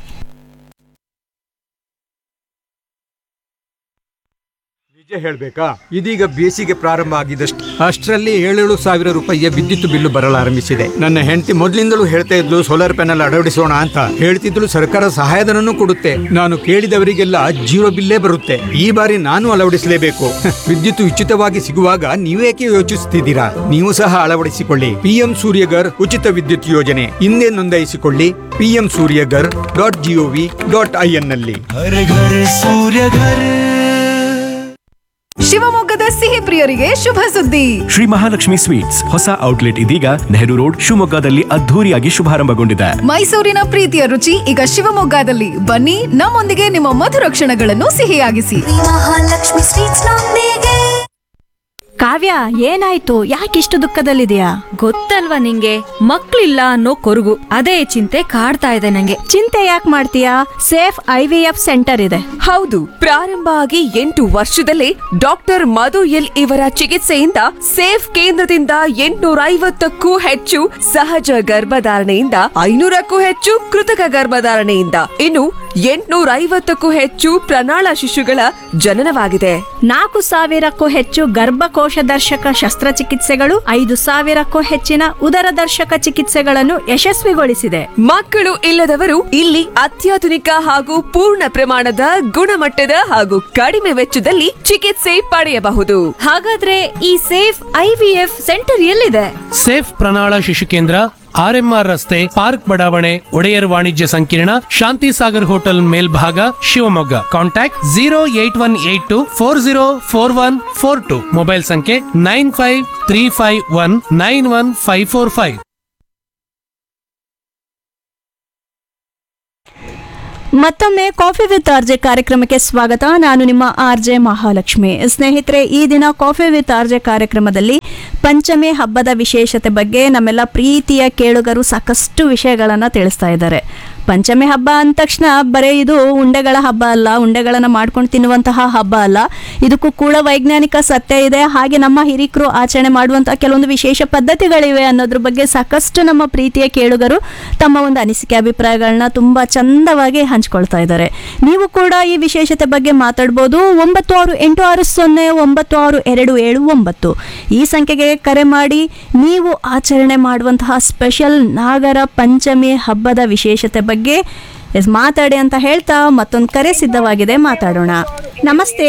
ನಿಜ ಹೇಳ್ಬೇಕಾ ಇದೀಗ ಬೇಸಿಗೆ ಪ್ರಾರಂಭ ಆಗಿದಷ್ಟು ಅಷ್ಟರಲ್ಲಿ ಏಳೇಳು ಸಾವಿರ ರೂಪಾಯಿಯ ವಿದ್ಯುತ್ ಬಿಲ್ಲು ಬರಲಾರಂಭಿಸಿದೆ ನನ್ನ ಹೆಂಡತಿ ಮೊದಲಿಂದಲೂ ಹೇಳ್ತಾ ಇದ್ಲು ಸೋಲಾರ್ ಪ್ಯಾನೆಲ್ ಅಳವಡಿಸೋಣ ಅಂತ ಹೇಳ್ತಿದ್ಲು ಸರ್ಕಾರ ಸಹಾಯಧನನೂ ಕೊಡುತ್ತೆ ನಾನು ಕೇಳಿದವರಿಗೆಲ್ಲ ಜೀರೋ ಬಿಲ್ಲೇ ಬರುತ್ತೆ ಈ ಬಾರಿ ನಾನು ಅಳವಡಿಸಲೇಬೇಕು ವಿದ್ಯುತ್ ಉಚಿತವಾಗಿ ಸಿಗುವಾಗ ನೀವೇಕೆ ಯೋಚಿಸುತ್ತಿದ್ದೀರಾ ನೀವು ಸಹ ಅಳವಡಿಸಿಕೊಳ್ಳಿ ಪಿಎಂ ಸೂರ್ಯಗರ್ ಉಚಿತ ವಿದ್ಯುತ್ ಯೋಜನೆ ಹಿಂದೆ ನೋಂದಾಯಿಸಿಕೊಳ್ಳಿ P M Suryaghar dot G O V dot I N ನಲ್ಲಿ ಶಿವಮೊಗ್ಗದ ಸಿಹಿ ಪ್ರಿಯರಿಗೆ ಶುಭ ಸುದ್ದಿ ಶ್ರೀ ಮಹಾಲಕ್ಷ್ಮಿ ಸ್ವೀಟ್ಸ್ ಹೊಸ ಔಟ್ಲೆಟ್ ಇದೀಗ ನೆಹರು ರೋಡ್ ಶಿವಮೊಗ್ಗದಲ್ಲಿ ಅದ್ಧೂರಿಯಾಗಿ ಶುಭಾರಂಭಗೊಂಡಿದೆ ಮೈಸೂರಿನ ಪ್ರೀತಿಯ ರುಚಿ ಈಗ ಶಿವಮೊಗ್ಗದಲ್ಲಿ ಬನ್ನಿ ನಮ್ಮೊಂದಿಗೆ ನಿಮ್ಮ ಮಧುರ ಕ್ಷಣಗಳನ್ನು ಸಿಹಿಯಾಗಿಸಿ ಮಹಾಲಕ್ಷ್ಮಿ ಸ್ವೀಟ್ಸ್ ನೊಂದಿಗೆ ಕಾವ್ಯ ಏನಾಯ್ತು ಯಾಕಿಷ್ಟು ದುಃಖದಲ್ಲಿದೆಯಾ ಗೊತ್ತಲ್ವಾ ನಿಂಗೆ ಮಕ್ಳಿಲ್ಲ ಅನ್ನೋ ಕೊರಗು ಅದೇ ಚಿಂತೆ ಕಾಡ್ತಾ ಇದೆ ನಂಗೆ ಚಿಂತೆ ಯಾಕೆ ಮಾಡ್ತೀಯಾ safe I V F centre ಇದೆ ಹೌದು ಪ್ರಾರಂಭ ಆಗಿ ಎಂಟು ವರ್ಷದಲ್ಲೇ ಡಾಕ್ಟರ್ ಮಧು ಎಲ್ ಇವರ ಚಿಕಿತ್ಸೆಯಿಂದ ಸೇಫ್ ಕೇಂದ್ರದಿಂದ ಎಂಟುನೂರ ಐವತ್ತಕ್ಕೂ ಹೆಚ್ಚು ಸಹಜ ಗರ್ಭಧಾರಣೆಯಿಂದ ಐನೂರಕ್ಕೂ ಹೆಚ್ಚು ಕೃತಕ ಗರ್ಭಧಾರಣೆಯಿಂದ ಇನ್ನು ಎಂಟುನೂರ ಐವತ್ತಕ್ಕೂ ಹೆಚ್ಚು ಪ್ರಣಾಳ ಶಿಶುಗಳ ಜನನವಾಗಿದೆ ನಾಲ್ಕು ಸಾವಿರಕ್ಕೂ ಹೆಚ್ಚು ಗರ್ಭಕೋಶ ದರ್ಶಕ ಶಸ್ತ್ರಚಿಕಿತ್ಸೆಗಳು ಐದು ಸಾವಿರಕ್ಕೂ ಹೆಚ್ಚಿನ ಉದರ ದರ್ಶಕ ಚಿಕಿತ್ಸೆಗಳನ್ನು ಯಶಸ್ವಿಗೊಳಿಸಿದೆ ಮಕ್ಕಳು ಇಲ್ಲದವರು ಇಲ್ಲಿ ಅತ್ಯಾಧುನಿಕ ಹಾಗೂ ಪೂರ್ಣ ಪ್ರಮಾಣದ ಗುಣಮಟ್ಟದ ಹಾಗೂ ಕಡಿಮೆ ವೆಚ್ಚದಲ್ಲಿ ಚಿಕಿತ್ಸೆ ಪಡೆಯಬಹುದು ಹಾಗಾದ್ರೆ ಈ ಸೇಫ್ ಐವಿಎಫ್ ಸೆಂಟರ್ ಎಲ್ಲಿದೆ ಸೇಫ್ ಪ್ರಣಾಳ ಶಿಶು ಕೇಂದ್ರ ಆರ್ಎಂಆರ್ ರಸ್ತೆ ಪಾರ್ಕ್ ಬಡಾವಣೆ ಒಡೆಯರ್ ವಾಣಿಜ್ಯ ಸಂಕೀರ್ಣ ಶಾಂತಿ ಸಾಗರ್ ಹೋಟೆಲ್ ಮೇಲ್ಭಾಗ Shivamogga contact zero eight one eight two four zero four one four two mobile ಸಂಖ್ಯೆ nine five three five one nine one five four five ಮತ್ತೊಮ್ಮೆ ಕಾಫಿ ವಿತ್ ಆರ್ಜೆ ಕಾರ್ಯಕ್ರಮಕ್ಕೆ ಸ್ವಾಗತ ನಾನು ನಿಮ್ಮ ಆರ್ಜೆ ಮಹಾಲಕ್ಷ್ಮಿ ಸ್ನೇಹಿತರೆ ಈ ದಿನ ಕಾಫಿ ವಿತ್ ಆರ್ಜೆ ಕಾರ್ಯಕ್ರಮದಲ್ಲಿ ಪಂಚಮಿ ಹಬ್ಬದ ವಿಶೇಷತೆ ಬಗ್ಗೆ ನಮ್ಮೆಲ್ಲ ಪ್ರೀತಿಯ ಕೇಳುಗರು ಸಾಕಷ್ಟು ವಿಷಯಗಳನ್ನು ತಿಳಿಸ್ತಾ ಇದ್ದಾರೆ ಪಂಚಮಿ ಹಬ್ಬ ಅಂದ ತಕ್ಷಣ ಬರೀ ಇದು ಉಂಡೆಗಳ ಹಬ್ಬ ಅಲ್ಲ ಉಂಡೆಗಳನ್ನು ಮಾಡ್ಕೊಂಡು ತಿನ್ನುವಂತಹ ಹಬ್ಬ ಅಲ್ಲ ಇದಕ್ಕೂ ಕೂಡ ವೈಜ್ಞಾನಿಕ ಸತ್ಯ ಇದೆ ಹಾಗೆ ನಮ್ಮ ಹಿರಿಕರು ಆಚರಣೆ ಮಾಡುವಂತಹ ಕೆಲವೊಂದು ವಿಶೇಷ ಪದ್ಧತಿಗಳಿವೆ ಅನ್ನೋದ್ರ ಬಗ್ಗೆ ಸಾಕಷ್ಟು ನಮ್ಮ ಪ್ರೀತಿಯ ಕೇಳುಗರು ತಮ್ಮ ಒಂದು ಅನಿಸಿಕೆ ಅಭಿಪ್ರಾಯಗಳನ್ನ ತುಂಬಾ ಚಂದವಾಗಿ ಹಂಚ್ಕೊಳ್ತಾ ಇದ್ದಾರೆ ನೀವು ಕೂಡ ಈ ವಿಶೇಷತೆ ಬಗ್ಗೆ ಮಾತಾಡ್ಬೋದು ಒಂಬತ್ತು ಆರು ಎಂಟು ಆರು ಸೊನ್ನೆ ಒಂಬತ್ತು ಆರು ಎರಡು ಏಳು ಒಂಬತ್ತು ಈ ಸಂಖ್ಯೆಗೆ ಕರೆ ಮಾಡಿ ನೀವು ಆಚರಣೆ ಮಾಡುವಂತಹ ಸ್ಪೆಷಲ್ ನಾಗರ ಪಂಚಮಿ ಹಬ್ಬದ ವಿಶೇಷತೆ ಬಗ್ಗೆ ಎಸ್ ಮಾತಾಡಿ ಅಂತ ಹೇಳ್ತಾ ಮತ್ತೊಂದು ಕರೆ ಸಿದ್ಧವಾಗಿದೆ ಮಾತಾಡೋಣ ನಮಸ್ತೆ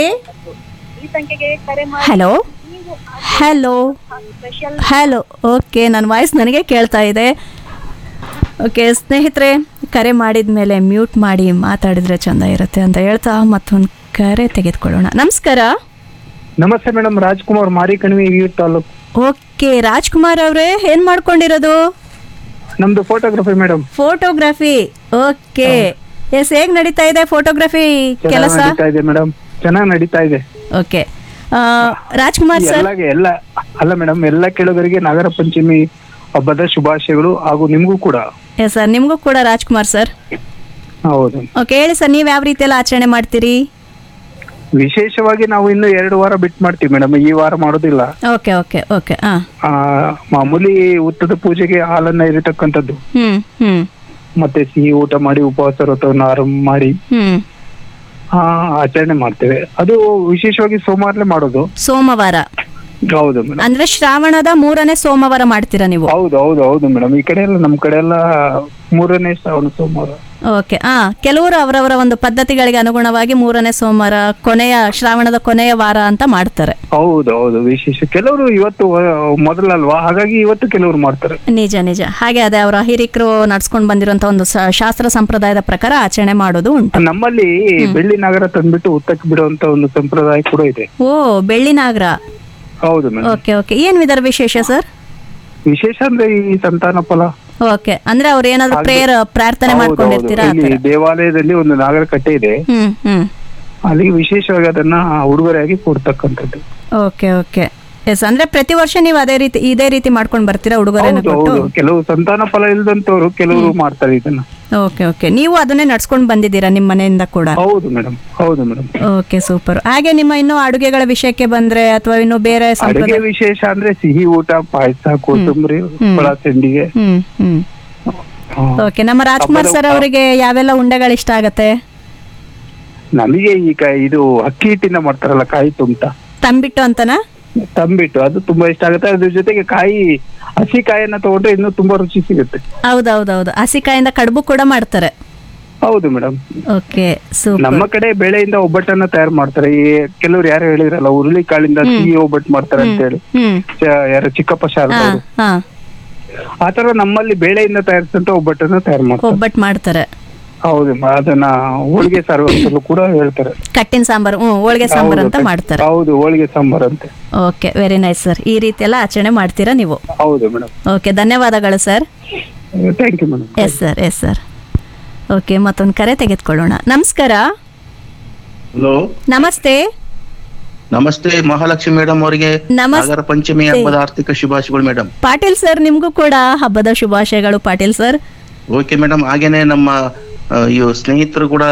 ಹಲೋ ಹಲೋ ಹಲೋ ಓಕೆ ನನ್ನ ವಾಯ್ಸ್ ನನಗೆ ಕೇಳ್ತಾ ಇದೆ ಓಕೆ ಸ್ನೇಹಿತರೆ ಕರೆ ಮಾಡಿದ ಮೇಲೆ ಮ್ಯೂಟ್ ಮಾಡಿ ಮಾತಾಡಿದ್ರೆ ಚಂದ ಇರುತ್ತೆ ಅಂತ ಹೇಳ್ತಾ ಮತ್ತೊಂದು ಕರೆ ತೆಗೆದುಕೊಳ್ಳೋಣ ನಮಸ್ಕಾರ ನಮಸ್ತೆ ಮೇಡಮ್ ರಾಜ್ಕುಮಾರ್ ಮಾರಿಕಣಿವೆ ಈ ತಾಲೂಕು ಓಕೆ ರಾಜ್ಕುಮಾರ್ ಅವರೇ ಏನ್ ಮಾಡ್ಕೊಂಡಿರೋದು ನಮ್ದು photography madam photography okay yes ಹೇಗ್ ನಡೀತಾ ಇದೆ ಫೋಟೋಗ್ರಫಿ ಕೆಲಸ ನಡೀತಾ ಇದೆ ಮೇಡಮ್ ಚೆನ್ನಾಗಿ ನಡೀತಾ ಇದೆ ಓಕೆ ರಾಜ್ಕುಮಾರ್ ಸರ್ ಎಲ್ಲಗೆ ಎಲ್ಲ ಅಲ್ಲ ಮೇಡಮ್ ಎಲ್ಲ ಕೇಳುಗರಿಗೆ ನಾಗರ ಪಂಚಮಿ ಹಬ್ಬದ ಶುಭಾಶಯಗಳು ಹಾಗೂ ನಿಮಗೂ ಕೂಡ ಎಸ್ ಸರ್ ನಿಮಗೂ ಕೂಡ ರಾಜ್ಕುಮಾರ್ ಸರ್ ಹೌದು ಓಕೆ ಹೇಳಿ ಸರ್ ನೀವು ಯಾವ ರೀತಿಯಲ್ಲಿ ಆಚರಣೆ ಮಾಡ್ತೀರಿ ವಿಶೇಷವಾಗಿ ನಾವು ಇನ್ನು ಎರಡು ವಾರ ಬಿಟ್ಟು ಮಾಡ್ತೀವಿ ಮೇಡಮ್ ಈ ವಾರ ಮಾಡೋದಿಲ್ಲ ಓಕೆ ಓಕೆ ಓಕೆ ಹಾ ಆ, ಮಾಮೂಲಿ ಉತ್ತದ ಪೂಜೆಗೆ ಹಾಲನ್ನ ಇರತಕ್ಕಂಥದ್ದು ಹ್ಮ್ ಹ್ಮ್ ಮತ್ತೆ ಸಿಹಿ ಊಟ ಮಾಡಿ ಉಪವಾಸ ವ್ರತವನ್ನು ಆರಂಭ ಮಾಡಿ ಹ್ಮ್ ಆ, ಆಚರಣೆ ಮಾಡ್ತೇವೆ ಅದು ವಿಶೇಷವಾಗಿ ಸೋಮವಾರಲೇ ಮಾಡೋದು ಸೋಮವಾರ ಹೌದು ಮೇಡಮ್ ಅಂದ್ರೆ ಶ್ರಾವಣದ ಮೂರನೇ ಸೋಮವಾರ ಮಾಡ್ತೀರಾ ನೀವು ಹೌದು ಹೌದು ಹೌದು ಮೇಡಮ್ ಈ ಕಡೆ ಎಲ್ಲ ನಮ್ ಕಡೆ ಎಲ್ಲ ಮೂರನೇ ಶ್ರಾವಣ ಸೋಮವಾರ ಓಕೆ ಆ ಕೆಲವರು ಅವರವರ ಒಂದು ಪದ್ಧತಿಗಳಿಗೆ ಅನುಗುಣವಾಗಿ ಮೂರನೇ ಸೋಮವಾರ ಕೊನೆಯ ಶ್ರಾವಣದ ಕೊನೆಯ ವಾರ ಅಂತ ಮಾಡ್ತಾರೆ ಹೌದು ಹೌದು ವಿಶೇಷ ಕೆಲವರು ಇವತ್ತು ಆ, ಮೊದಲಲ್ವಾ ಹಾಗಾಗಿ ಇವತ್ತು ಕೆಲವರು ಮಾಡ್ತಾರೆ ನಿಜ ನಿಜ ಹಾಗೆ ಅದೇ ಅವರ ಹಿರಿಕರು ನಡ್ಸ್ಕೊಂಡು ಬಂದಿರುವಂತ ಒಂದು ಸ- ಶಾಸ್ತ್ರ ಸಂಪ್ರದಾಯದ ಪ್ರಕಾರ ಆಚರಣೆ ಮಾಡೋದು ಉಂಟು ನಮ್ಮಲ್ಲಿ ಬೆಳ್ಳಿ ನಗರ ತಂದ್ಬಿಟ್ಟು ಉತ್ತಕ್ಕೆ ಬಿಡುವಂತ ಒಂದು ಸಂಪ್ರದಾಯ ಕೂಡ ಇದೆ ಓ ಬೆಳ್ಳಿ ನಾಗರ ಹೌದು ಮೇಡಮ್ ಓಕೆ ಓಕೆ ಏನ್ ಇದರ ವಿಶೇಷ ಸರ್ ವಿಶೇಷ ಅಂದ್ರೆ ಈ ಸಂತಾನ ಫಲ ಓಕೆ ಅಂದ್ರೆ ಅವ್ರು ಏನಾದ್ರು ಹಾಗೆ- ಪ್ರೇಯರ್ ಪ್ರಾರ್ಥನೆ ಹೌದು, ಮಾಡ್ಕೊಂಡಿರ್ತೀರಾ ಹೌದು. ಇಲ್ಲಿ ದೇವಾಲಯದಲ್ಲಿ ಒಂದು ನಾಗರ ಕಟ್ಟೆ ಇದೆ ಹ್ಮ್ ಹ್ಮ್ ಅಲ್ಲಿ ವಿಶೇಷವಾಗಿ ಅದನ್ನ ಉಡುಗೊರೆಯಾಗಿ ಕೊಡ್ತಕ್ಕಂಥದ್ದು ಓಕೆ ಓಕೆ ಎಸ್ ಅಂದ್ರೆ ಪ್ರತಿ ವರ್ಷ ನೀವು ಅದೇ ರೀತಿ ಇದೇ ರೀತಿ ಮಾಡ್ಕೊಂಡು ಬರ್ತೀರಾ ಉಡುಗೊರೆನ ಹೌದು ಕೊಟ್ಟು ಹೌದು ಕೆಲವು ಸಂತಾನ ಫಲ ಇಲ್ದಂತವ್ರು ಕೆಲವರು ಮಾಡ್ತಾರೆ ಇದನ್ನ ಓಕೆ ಓಕೆ ನೀವು ಅದನ್ನೇ ನಡ್ಸ್ಕೊಂಡು ಬಂದಿದ್ದೀರಾ ನಿಮ್ಮ ಮನೆಯಿಂದ ಕೂಡ ಹೌದು ಮೇಡಮ್ ಹೌದು ಮೇಡಮ್ ಓಕೆ ಸೂಪರ್ ಹಾಗೆ ನಿಮ್ಮ ಇನ್ನು ಅಡುಗೆಗಳ ವಿಷಯಕ್ಕೆ ಬಂದ್ರೆ ಅಥವಾ ಇನ್ನು ಬೇರೆ ಅಡುಗೆ ಸಂಪ್ರದಾಯ ವಿಶೇಷ ಅಂದ್ರೆ ಸಿಹಿ ಊಟ ಪಾಯಸ ಕೋಸಂಬರಿ ಫಳ ತಿಂಡಿಗೆ ಹ್ಮ್ ಹ್ಮ್ ಓಕೆ ನಮ್ಮ ರಾಜ್ಕುಮಾರ್ ಸರ್ ಅವರಿಗೆ ಯಾವೆಲ್ಲ ಉಂಡೆಗಳು ಇಷ್ಟ ಆಗತ್ತೆ ನಮಗೆ ಈಗ ಇದು ಅಕ್ಕಿ ಹಿಟ್ಟಿಂದ ಮಾಡ್ತಾರಲ್ಲ ಕಾಯಿ ತುಂಟ ತಂಬಿಟ್ಟು ಅಂತನಾ ತಂಬಿಟ್ಟು ಅದು ತುಂಬಾ ಇಷ್ಟ ಆಗುತ್ತೆ ಅದ್ರ ಜೊತೆಗೆ ಕಾಯಿ ಹಸಿ ಕಾಯಿಯನ್ನ ತಗೊಂಡ್ರೆ ಇನ್ನೂ ತುಂಬಾ ರುಚಿ ಸಿಗುತ್ತೆ ಹೌದೌದೌದು ಹಸಿಕಾಯಿಂದ ಕಡುಬು ಕೂಡ ಮಾಡ್ತಾರೆ ಹೌದು ಮೇಡಮ್ ಓಕೆ ಸೂಪರ್ ನಮ್ಮ ಕಡೆ ಬೆಳೆಯಿಂದ ಒಬ್ಬಟ್ಟನ್ನ ತಯಾರು ಮಾಡ್ತಾರೆ ಈ ಕೆಲವ್ರು ಯಾರು ಹೇಳಿದ್ರಲ್ಲ ಹುರುಳಿ ಕಾಳಿಂದ ಸಿಹಿ ಒಬ್ಬಟ್ಟು ಮಾಡ್ತಾರೆ ಅಂತ ಹೇಳಿ ಹ್ಮ್ ಚ- ಯಾರು ಚಿಕ್ಕಪ್ಪ ಶಾರದಾ ಅವರು ಹಾ ಆತರ ನಮ್ಮಲ್ಲಿ ಬೇಳೆಯಿಂದ ತಯಾರಿಸಿದಂತ ಒಬ್ಬಟ್ಟನ್ನ ತಯಾರು ಮಾಡ್ತಾರೆ ಒಬ್ಬಟ್ಟು ಮಾಡ್ತಾರೆ ಹೌದು ಮ- ಅದನ್ನ ಹೋಳಿಗೆ ಸಾರು ಅಂತಲೂ ಕೂಡ ಹೇಳ್ತಾರೆ ಕಟ್ಟಿನ ಸಾಂಬಾರು ಹ್ಮ್ ಹೋಳಿಗೆ ಸಾಂಬಾರು ಹೌದು, ಅಂತ ಮಾಡ್ತಾರೆ ಹೌದು ಹೋಳಿಗೆ ಸಾಂಬಾರ್ ಅಂತೆ ಓಕೆ ವೆರಿ ನೈಸ್ ಸರ್ ಈ ರೀತಿ ಎಲ್ಲ ಆಚರಣೆ ಮಾಡ್ತೀರಾ ನೀವು ಹೌದು ಮೇಡಮ್ ಓಕೆ ಧನ್ಯವಾದಗಳು sir thank you madam yes sir yes sir okay ಮತ್ತೊಂದು ಕರೆ ತೆಗೆದುಕೊಳ್ಳೋಣ ನಮಸ್ಕಾರ ಹಲೋ ನಮಸ್ತೆ ನಮಸ್ತೆ ಮಹಾಲಕ್ಷ್ಮಿ ಮೇಡಮ್ ಅವರಿಗೆ ನಮಸ್ತೆ. ನಾಗರ ಪಂಚಮಿ ಹಬ್ಬದ ಆರ್ಥಿಕ ಶುಭಾಶಯಗಳು ಮೇಡಮ್ ಪಾಟೀಲ್ ಸರ್ ನಿಮಗೂ ಕೂಡ ಹಬ್ಬದ ಶುಭಾಶಯಗಳು ಪಾಟೀಲ್ ಸರ್ ಓಕೆ ಮೇಡಮ್ ಹಾಗೇನೆ ನಮ್ಮ ಆ, ಇವು ಸ್ನೇಹಿತರು ಕೂಡ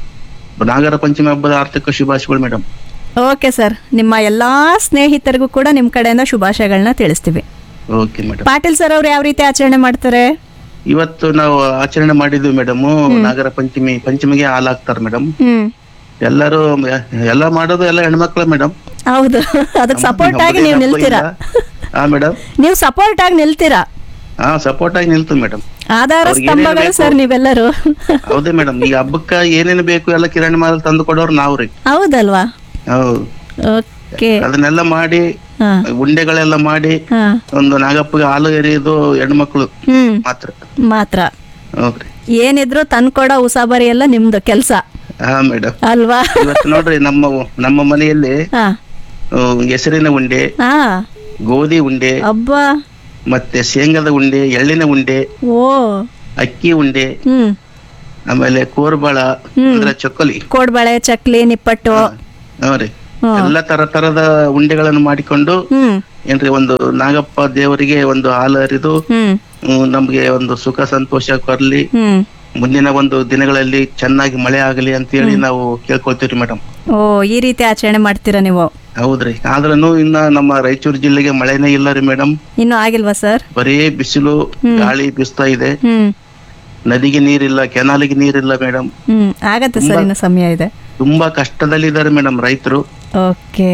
ನಾಗರ ಪಂಚಮಿ ಹಬ್ಬದ ಆರ್ಥಿಕ ಶುಭಾಶಯಗಳು ಮೇಡಮ್ ಓಕೆ ಸರ್ ನಿಮ್ಮ ಎಲ್ಲಾ ಸ್ನೇಹಿತರಿಗೂ ಕೂಡ ನಿಮ್ಮ ಕಡೆಯಿಂದ ಶುಭಾಶಯಗಳನ್ನ ತಿಳಿಸ್ತೀವಿ ಓಕೆ ಮೇಡಮ್ ಪಾಟೀಲ್ ಸರ್ ಅವ್ರು ಯಾವ ರೀತಿ ಆಚರಣೆ ಮಾಡ್ತಾರೆ ಇವತ್ತು ನಾವು ಆಚರಣೆ ಮಾಡಿದ್ವಿ ಮೇಡಮ್ ನಾಗರ ಪಂಚಮಿ ಪಂಚಮಿಗೆ ಹಾಲ್ ಹಾಕ್ತಾರೆ ಮೇಡಮ್ ಹ್ಮ್ ಎಲ್ಲರೂ ಎಲ್ಲ ಮಾಡೋದು ಎಲ್ಲ ಹೆಣ್ಮಕ್ಳ ಮೇಡಮ್ ಹೌದು ಅದಕ್ಕೆ ಸಪೋರ್ಟ್ ಆಗಿ ನೀವು ನಿಲ್ತೀರಾ ಹಾ ಮೇಡಮ್ ನೀವು ಸಪೋರ್ಟ್ ಆಗಿ ನಿಲ್ತೀರಾ ಹಾ ಸಪೋರ್ಟ್ ಆಗಿ ನಿಲ್ತು ಮೇಡಮ್ ಆಧಾರ ಅವ್ರಿಗೆ ಏನೇನ್ ಸ್ತಂಭಗಳು ಬೇಕು? ಸರ್ ನೀವೆಲ್ಲರೂ ಹೌದೇ ಮೇಡಮ್ ಈ ಹಬ್ಬಕ್ಕ ಏನೇನು ಬೇಕು ಎಲ್ಲ ಕಿರಾಣಿ ಮಾಲ್ ತಂದು ಕೊಡೋರು ನಾವ್ ರೀ ಹೌದಲ್ವಾ ಹೌದು ಓಕೆ ಅದನ್ನೆಲ್ಲ ಮಾಡಿ ಹಾ ಉಂಡೆಗಳೆಲ್ಲ ಮಾಡಿ ಹಾ ಒಂದು ನಾಗಪ್ಪಗೆ ಹಾಲು ಎರೆಯೋದು ಹೆಣ್ಮಕ್ಳು ಹ್ಮ್ ಮಾತ್ರ ಮಾತ್ರ ಹೌದ್ರಿ ಏನಿದ್ರು ತಂದ್ಕೊಡೋ ಉಸಾಬರಿ ಎಲ್ಲ ನಿಮ್ದು ಕೆಲ್ಸ ಹಾ ಮೇಡಮ್ ಅಲ್ವಾ ಇವತ್ತು ನೋಡ್ರಿ ನಮ್ಮ ನಮ್ಮ ಮನೆಯಲ್ಲಿ ಹಾ ಆ, ಹೆಸರಿನ ಉಂಡೆ ಹಾ ಗೋಧಿ ಉಂಡೆ ಅಬ್ಬಾ ಮತ್ತೆ ಶೇಂಗಾದ ಉಂಡೆ ಎಳ್ಳಿನ ಉಂಡೆ ಓ ಅಕ್ಕಿ ಉಂಡೆ ಹ್ಮ್ ಆಮೇಲೆ ಕೋರ್ಬಾಳ ಹ್ಮ್. ಅಂದ್ರೆ ಚಕ್ಕಲಿ ಕೋಡ್ಬಳೆ ಚಕ್ಲಿ ನಿಪ್ಪಟ್ಟು ಹೌದ್ರಿ ಹ್ಮ್. ಎಲ್ಲ ತರ ತರದ ಉಂಡೆಗಳನ್ನು ಮಾಡಿಕೊಂಡು ಹ್ಮ್ ಏನ್ರಿ ಒಂದು ನಾಗಪ್ಪ ದೇವರಿಗೆ ಒಂದು ಹಾಲು ಹರಿದು ಹ್ಮ್ ಹ್ಮ್, ನಮ್ಗೆ ಒಂದು ಸುಖ ಸಂತೋಷ ಕೊರ್ಲಿ ಹ್ಮ್ ಮುಂದಿನ ಒಂದು ದಿನಗಳಲ್ಲಿ ಚೆನ್ನಾಗಿ ಮಳೆ ಆಗಲಿ ಅಂತ ಹೇಳಿ ನಾವು ಕೇಳ್ಕೊಳ್ತೀವಿ ಮೇಡಮ್ ಓ ಈ ರೀತಿ ಆಚರಣೆ ಮಾಡ್ತೀರಾ ನೀವು ಹೌದ್ರಿ ಆದ್ರೂ ಇನ್ನ ನಮ್ಮ ರಾಯಚೂರು ಜಿಲ್ಲೆಗೆ ಮಳೆನೇ ಇಲ್ಲ ರೀ ಮೇಡಮ್ ಇನ್ನು ಆಗಿಲ್ವಾ ಸರ್ ಬರೀ ಬಿಸಿಲು ಗಾಳಿ ಬೀಸ್ತಾ ಇದೆ ಹ್ಮ್ ನದಿಗೆ ನೀರಿಲ್ಲ ಕೆನಾಲಿಗೆ ನೀರಿಲ್ಲ ಮೇಡಮ್ ಹ್ಮ್ ಆಗತ್ತೆ ಸರ್ ಇನ್ನು ಸಮಯ ಇದೆ ತುಂಬಾ ಕಷ್ಟದಲ್ಲಿದ್ದಾರೆ ಮೇಡಮ್ ರೈತರು ಓಕೆ